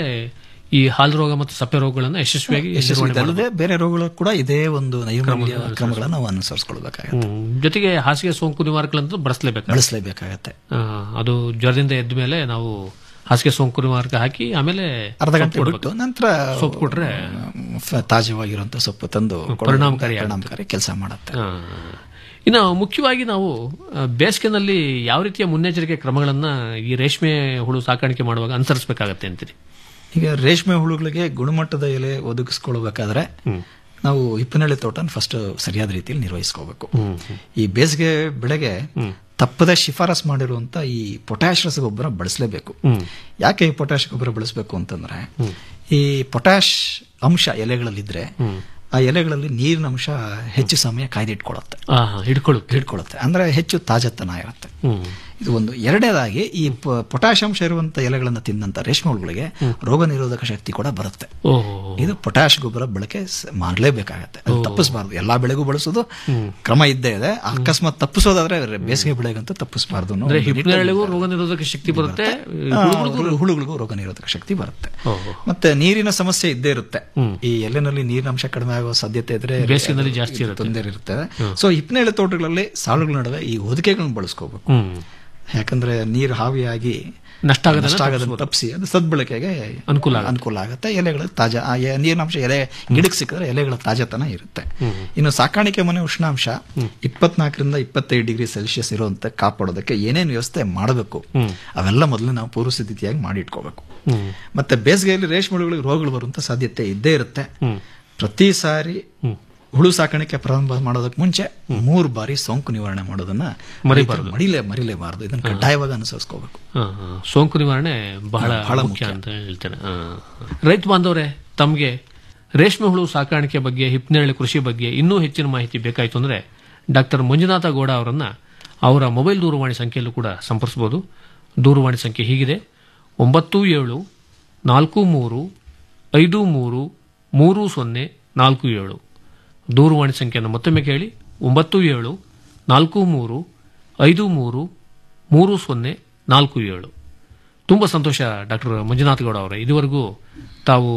ಈ ಹಾಲು ರೋಗ ಮತ್ತು ಸಪ್ಪೆ ರೋಗಗಳನ್ನ ಯಶಸ್ವಿಯಾಗಿ ನಿರ್ವಹಣೆ ಅಲ್ಲದೆ ಮಾಡಬಹುದು. ಬೇರೆ ರೋಗಗಳು ಕೂಡ ಇದೇ ಒಂದು ನೈರ್ಮಲ್ಯ ಕ್ರಮಗಳನ್ನು ಕ್ರಮಗಳನ್ನು ನಾವು ಅನುಸರಿಸ್ಕೊಳ್ಬೇಕಾಗುತ್ತೆ ಹ್ಮ್. ಜೊತೆಗೆ ಹಾಸಿಗೆ ಸೋಂಕು ನಿವಾರಕಗಳಂತೂ ಬಳಸಲೇಬೇಕು ಬಳಸಲೇಬೇಕಾಗತ್ತೆ ಅದು ಜ್ವರದಿಂದ ಎದ್ದ ಮೇಲೆ ನಾವು ಹಾಸಿಗೆ ಸೋಂಕು ನಿವಾರಕ ಹಾಕಿ ಆಮೇಲೆ ಅರ್ಧ ಗಂಟೆ ಸೊಪ್ಪು ಬಿಟ್ಟು ಕೊಡ್ಬೇಕು. ನಂತರ ಸೊಪ್ಪು ಕೊಟ್ರೆ ಫ- ತಾಜಾವಾಗಿರುವಂತ ಸೊಪ್ಪು ತಂದು ಕೊಡೋದ್ರಿಂದ ಪರಿಣಾಮಕಾರಿ ಪರಿಣಾಮಕಾರಿ ಕೆಲಸ ಮಾಡುತ್ತೆ ಹಾ. ಇನ್ನು ಮುಖ್ಯವಾಗಿ ನಾವು ಆ, ಬೇಸಿಗೆನಲ್ಲಿ ಯಾವ ರೀತಿಯ ಮುನ್ನೆಚ್ಚರಿಕೆ ಕ್ರಮಗಳನ್ನ ಈ ರೇಷ್ಮೆ ಹುಳು ಸಾಕಾಣಿಕೆ ಮಾಡುವಾಗ ಅನುಸರಿಸಬೇಕಾಗತ್ತೆ ಅಂತೀರಿ ಈಗ ರೇಷ್ಮೆ ಹುಳುಗಳಿಗೆ ಗುಣಮಟ್ಟದ ಎಲೆ ಒದಗಿಸ್ಕೊಳ್ಬೇಕಾದ್ರೆ ನಾವು ಹಿಪ್ಪನಳ್ಳಿ ತೋಟನ ಫಸ್ಟ್ ಸರಿಯಾದ ರೀತಿಯಲ್ಲಿ ನಿರ್ವಹಿಸ್ಕೋಬೇಕು ಈ ಬೇಸಿಗೆ ಬೆಳೆಗೆ ತಪ್ಪದೆ ಶಿಫಾರಸ್ ಮಾಡಿರುವಂತ ಈ ಪೊಟ್ಯಾಶ್ ರಸಗೊಬ್ಬರ ಬಳಸಲೇಬೇಕು ಯಾಕೆ ಈ ಪೊಟ್ಯಾಶ್ ಗೊಬ್ಬರ ಬಳಸಬೇಕು ಅಂತಂದ್ರೆ ಈ ಪೊಟ್ಯಾಶ್ ಅಂಶ ಎಲೆಗಳಲ್ಲಿದ್ರೆ ಆ ಎಲೆಗಳಲ್ಲಿ ನೀರಿನ ಅಂಶ ಹೆಚ್ಚು ಸಮಯ ಕಾಯ್ದಿಟ್ಕೊಳ್ಳುತ್ತೆ ಹಿಡ್ಕೊಳ್ಳುತ್ತೆ ಹಿಡ್ಕೊಳ್ಳುತ್ತೆ ಅಂದ್ರೆ ಹೆಚ್ಚು ತಾಜತನ ಇರುತ್ತೆ ಇದು ಒಂದು ಎರಡನೇದಾಗಿ ಈ ಪ- ಪೊಟ್ಯಾಶ್ ಅಂಶ ಇರುವಂತ ಎಲೆಗಳನ್ನು ತಿಂದಂತ ರೇಷ್ಮೆ ಹುಳುಗಳಿಗೆ ರೋಗ ನಿರೋಧಕ ಶಕ್ತಿ ಕೂಡ ಬರುತ್ತೆ ಓಹೋ ಇದು ಪೊಟ್ಯಾಶ್ ಗೊಬ್ಬರ ಬಳಕೆ ಸ- ಮಾಡ್ಲೇಬೇಕಾಗತ್ತೆ ಅದು ತಪ್ಪಿಸಬಾರ್ದು ಎಲ್ಲಾ ಬೆಳೆಗೂ ಬಳಸೋದು ಕ್ರಮ ಇದ್ದೇ ಇದೆ ಅಕಸ್ಮಾತ್ ತಪ್ಪಿಸೋದಾದ್ರೆ ಬೇಸಿಗೆ ಬೆಳೆಗಂತೂ ತಪ್ಪಿಸಬಾರ್ದು ಅನ್ನೋ ಅಂದ್ರೆ ಒಂದು ಹಿಪ್ಪನೇರಳೆಗೂ ರೋಗ ನಿರೋಧಕ ಶಕ್ತಿ ಬರುತ್ತೆ ಆ, ಹುಳುಗಳಿಗೂ ಹುಳುಗಳಿಗೂ ರೋಗ ನಿರೋಧಕ ಶಕ್ತಿ ಬರುತ್ತೆ ಓಹೋ. ಮತ್ತೆ ನೀರಿನ ಸಮಸ್ಯೆ ಇದ್ದೇ ಇರುತ್ತೆ ಈ ಎಲೆನಲ್ಲಿ ನೀರಿನ ಅಂಶ ಕಡಿಮೆ ಆಗೋ ಸಾಧ್ಯತೆ ಇದ್ರೆ ಬೇಸಿಗೆನಲ್ಲಿ ಜಾಸ್ತಿ ಇರುತ್ತೆ. ತೊಂದರೆ ಇರುತ್ತೆ ಸೊ ಹಿಪ್ಪನೇಳೆ ತೋಟಗಳಲ್ಲಿ ಸಾಲುಗಳ ನಡುವೆ ಈ ಹೊದಿಕೆಗಳನ್ನ ಬಳಸ್ಕೋಬೇಕು ಹ್ಮ್ ಯಾಕಂದ್ರೆ ನೀರು ಹಾವಿಯಾಗಿ ನಷ್ಟ ಆಗದನ್ನ ನಷ್ಟ ಆಗದನ್ನ ತಪ್ಪಿಸ್ಬೋದು. ತಪ್ಪಿಸಿ ಅದು ಸದ್ಬಳಕೆಗೆ ಅನುಕೂಲ ಆಗುತ್ತೆ. ಅನುಕೂಲ ಆಗುತ್ತೆ ಎಲೆಗಳು ತಾಜಾ ಆ ಎ- ನೀರಿನಾಂಶ ಎಲೆ ಗಿಡಕ್ಕೆ ಸಿಕ್ಕಿದ್ರೆ ಎಲೆಗಳ ತಾಜಾತನ ಇರುತ್ತೆ ಇನ್ನು ಸಾಕಾಣಿಕೆ ಮನೆ ಉಷ್ಣಾಂಶ ಇಪ್ಪತ್ನಾಲ್ಕರಿಂದ ಇಪ್ಪತ್ತೈದು ಡಿಗ್ರಿ ಸೆಲ್ಸಿಯಸ್ ಇರುವಂತ ಕಾಪಾಡೋದಕ್ಕೆ ಏನೇನು ವ್ಯವಸ್ಥೆ ಮಾಡಬೇಕು ಅವೆಲ್ಲ ಮೊದಲು ನಾವು ಪೂರ್ವ ಸಿದ್ಧತೆಯಾಗಿ ಮಾಡಿ ಇಟ್ಕೋಬೇಕು ಮತ್ತೆ ಬೇಸಿಗೆಯಲ್ಲಿ ರೇಷ್ಮೆ ಹುಳುಗಳಿಗೆ ರೋಗಗಳು ಬರುವಂತ ಸಾಧ್ಯತೆ ಇದ್ದೇ ಇರುತ್ತೆ ಪ್ರತಿ ಸಾರಿ ಹುಳು ಸಾಕಾಣಿಕೆ ಪ್ರಾರಂಭ ಮಾಡೋದಕ್ಕೆ ಮುಂಚೆ ಮೂರು ಬಾರಿ ಸೋಂಕು ನಿವಾರಣೆ ಮಾಡೋದನ್ನ ಮರಿಬಾರ್ದು. ರೈತರು ಮಡಿಲೇ ಮರಿಲೇಬಾರದು ಇದನ್ನ ಕಡ್ಡಾಯವಾಗಿ ಅನುಸರಿಸ್ಕೋಬೇಕು ಹಾ, ಹಾ. ಸೋಂಕು ನಿವಾರಣೆ ಬಹಳ ಬಹಳ ಮುಖ್ಯ ಮುಖ್ಯ. ಅಂತ ಹೇಳ್ತೇನೆ ಹಾ. ರೈತ ಬಾಂಧವರೇ ತಮಗೆ ರೇಷ್ಮೆ ಹುಳು ಸಾಕಾಣಿಕೆ ಬಗ್ಗೆ ಹಿಪ್ನೇರಳೆ ಕೃಷಿ ಬಗ್ಗೆ ಇನ್ನೂ ಹೆಚ್ಚಿನ ಮಾಹಿತಿ ಬೇಕಾಯಿತು ಅಂದ್ರೆ ಡಾಕ್ಟರ್ ಮಂಜುನಾಥ ಗೌಡ ಅವರನ್ನ ಅವರ ಮೊಬೈಲ್ ದೂರವಾಣಿ ಸಂಖ್ಯೆಯಲ್ಲೂ ಕೂಡ ಸಂಪರ್ಸಬಹುದು ದೂರವಾಣಿ ಸಂಖ್ಯೆ ಹೀಗಿದೆ ಒಂಬತ್ತು ಏಳು ನಾಲ್ಕು ಮೂರು ಐದು ಮೂರು ಮೂರು ಸೊನ್ನೆ ನಾಲ್ಕು ಏಳು ದೂರವಾಣಿ ಸಂಖ್ಯೆಯನ್ನು ಮತ್ತೊಮ್ಮೆ ಕೇಳಿ ಒಂಬತ್ತು ಏಳು ನಾಲ್ಕು ಮೂರು ಐದು ಮೂರು ಮೂರು ಸೊನ್ನೆ ನಾಲ್ಕು ಏಳು ತುಂಬ ಸಂತೋಷ ಡಾಕ್ಟರ್ ಮಂಜುನಾಥ್ ಗೌಡ ಅವರೇ ಇದುವರೆಗೂ ತಾವು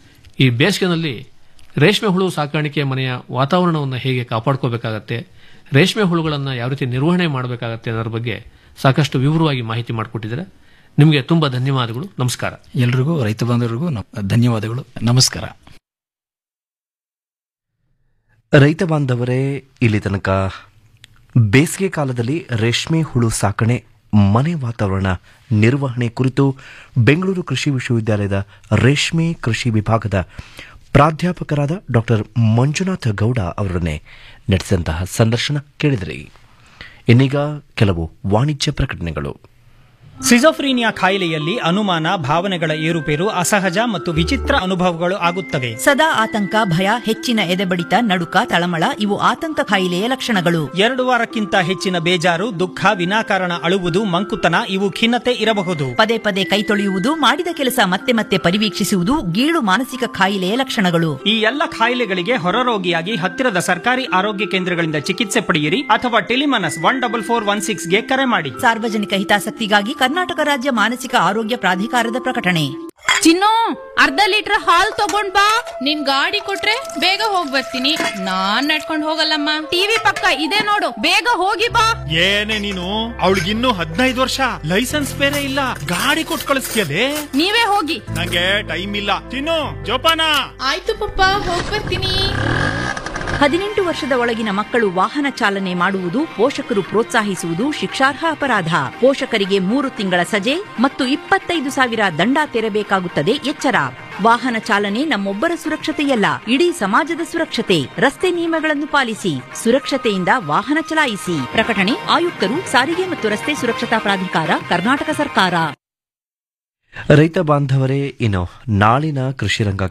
ಈ ಬೇಸಿಗೆನಲ್ಲಿ ರೇಷ್ಮೆ ಹುಳು ಸಾಕಾಣಿಕೆ ಮನೆಯ ವಾತಾವರಣವನ್ನು ಹೇಗೆ ಕಾಪಾಡ್ಕೋಬೇಕಾಗತ್ತೆ ರೇಷ್ಮೆ ಹುಳುಗಳನ್ನು ಯಾವ ರೀತಿ ನಿರ್ವಹಣೆ ಮಾಡಬೇಕಾಗತ್ತೆ ಅನ್ನೋದ್ರ ಬಗ್ಗೆ ಸಾಕಷ್ಟು ವಿವರವಾಗಿ ಮಾಹಿತಿ ಮಾಡಿಕೊಟ್ಟಿದ್ದಾರೆ ನಿಮಗೆ ತುಂಬ ಧನ್ಯವಾದಗಳು ನಮಸ್ಕಾರ ಎಲ್ರಿಗೂ ರೈತ ಬಾಂಧವರಿಗೂ ನ- ಧನ್ಯವಾದಗಳು ನಮಸ್ಕಾರ ರೈತ ಬಾಂಧವರೇ ಇಲ್ಲಿ ತನಕ ಬೇಸಿಗೆ ಕಾಲದಲ್ಲಿ ರೇಷ್ಮೆ ಹುಳು ಸಾಕಣೆ ಮನೆ ವಾತಾವರಣ ನಿರ್ವಹಣೆ ಕುರಿತು ಬೆಂಗಳೂರು ಕೃಷಿ ವಿಶ್ವವಿದ್ಯಾಲಯದ ರೇಷ್ಮೆ ಕೃಷಿ ವಿಭಾಗದ ಪ್ರಾಧ್ಯಾಪಕರಾದ ಡಾಕ್ಟರ್ ಮಂಜುನಾಥ ಗೌಡ ಅವರನ್ನೇ ನಡೆಸಿದಂತಹ ಸಂದರ್ಶನ ಕೇಳಿದ್ರಿ ಇನ್ನೀಗ ಕೆಲವು ವಾಣಿಜ್ಯ ಪ್ರಕಟಣೆಗಳು ಸಿಜೋಫ್ರೀನಿಯಾ ಕಾಯಿಲೆಯಲ್ಲಿ ಅನುಮಾನ ಭಾವನೆಗಳ ಏರುಪೇರು ಅಸಹಜ ಮತ್ತು ವಿಚಿತ್ರ ಅನುಭವಗಳು ಆಗುತ್ತವೆ ಸದಾ ಆತಂಕ ಭಯ ಹೆಚ್ಚಿನ ಎದೆಬಡಿತ ನಡುಕ ತಳಮಳ ಇವು ಆತಂಕ ಕಾಯಿಲೆಯ ಲಕ್ಷಣಗಳು ಎರಡು ವಾರಕ್ಕಿಂತ ಹೆಚ್ಚಿನ ಬೇಜಾರು ದುಃಖ ವಿನಾಕಾರಣ ಅಳುವುದು ಮಂಕುತನ ಇವು ಖಿನ್ನತೆ ಇರಬಹುದು ಪದೇ ಪದೇ ಕೈ ತೊಳೆಯುವುದು ಮಾಡಿದ ಕೆಲಸ ಮತ್ತೆ ಮತ್ತೆ ಪರಿವೀಕ್ಷಿಸುವುದು ಗೀಳು ಮಾನಸಿಕ ಕಾಯಿಲೆಯ ಲಕ್ಷಣಗಳು ಈ ಎಲ್ಲ ಕಾಯಿಲೆಗಳಿಗೆ ಹೊರರೋಗಿಯಾಗಿ ಹತ್ತಿರದ ಸರ್ಕಾರಿ ಆರೋಗ್ಯ ಕೇಂದ್ರಗಳಿಂದ ಚಿಕಿತ್ಸೆ ಪಡೆಯಿರಿ ಅಥವಾ Tele MANAS one double four one six ಗೆ ಕರೆ ಮಾಡಿ ಸಾರ್ವಜನಿಕ ಹಿತಾಸಕ್ತಿಗಾಗಿ ಕರ್ನಾಟಕ ರಾಜ್ಯ ಮಾನಸಿಕ ಆರೋಗ್ಯ ಪ್ರಾಧಿಕಾರದ ಪ್ರಕಟಣೆ ಚಿನ್ನು ಅರ್ಧ ಲೀಟರ್ ಹಾಲ್ ತಗೊಂಡ್ ಬಾ ನಿನ್ ಗಾಡಿ ಕೊಟ್ರೆ ಬೇಗ ಹೋಗ್ ಬರ್ತೀನಿ ನಾನ್ ನಡ್ಕೊಂಡ್ ಹೋಗಲ್ಲಮ್ಮ ಟಿವಿ ಪಕ್ಕ ಇದೆ ನೋಡು ಬೇಗ ಹೋಗಿ ಬಾ ಏನೇ ನೀನು ಅವಳಿಗಿನ್ನೂ ಹದಿನೈದು ವರ್ಷ ಲೈಸೆನ್ಸ್ ಬೇರೆ ಇಲ್ಲ ಗಾಡಿ ಕೊಟ್ಟು ಕಳಿಸ್ತೀಯಲೇ ನೀವೇ ಹೋಗಿ ನಂಗೆ ಟೈಮ್ ಇಲ್ಲ ತಿನ್ನು ಜೋಪಾನ ಆಯ್ತು ಪಪ್ಪ ಹೋಗ್ ಬರ್ತೀನಿ ಹದಿನೆಂಟು ವರ್ಷದ ಒಳಗಿನ ಮಕ್ಕಳು ವಾಹನ ಚಾಲನೆ ಮಾಡುವುದು ಪೋಷಕರು ಪ್ರೋತ್ಸಾಹಿಸುವುದು ಶಿಕ್ಷಾರ್ಹ ಅಪರಾಧ ಪೋಷಕರಿಗೆ ಮೂರು ತಿಂಗಳ ಸಜೆ ಮತ್ತು ಇಪ್ಪತ್ತೈದು ಸಾವಿರ ದಂಡ ತೆರಬೇಕಾಗುತ್ತದೆ ಎಚ್ಚರ ವಾಹನ ಚಾಲನೆ ನಮ್ಮೊಬ್ಬರ ಸುರಕ್ಷತೆಯಲ್ಲ ಇಡೀ ಸಮಾಜದ ಸುರಕ್ಷತೆ ರಸ್ತೆ ನಿಯಮಗಳನ್ನು ಪಾಲಿಸಿ ಸುರಕ್ಷತೆಯಿಂದ ವಾಹನ ಚಲಾಯಿಸಿ ಪ್ರಕಟಣೆ ಆಯುಕ್ತರು ಸಾರಿಗೆ ಮತ್ತು ರಸ್ತೆ ಸುರಕ್ಷತಾ ಪ್ರಾಧಿಕಾರ ಕರ್ನಾಟಕ ಸರ್ಕಾರ ರೈತ ಬಾಂಧವರೇ ಇನ್ನು ನಾಳಿನ ಕೃಷಿ ರಂಗ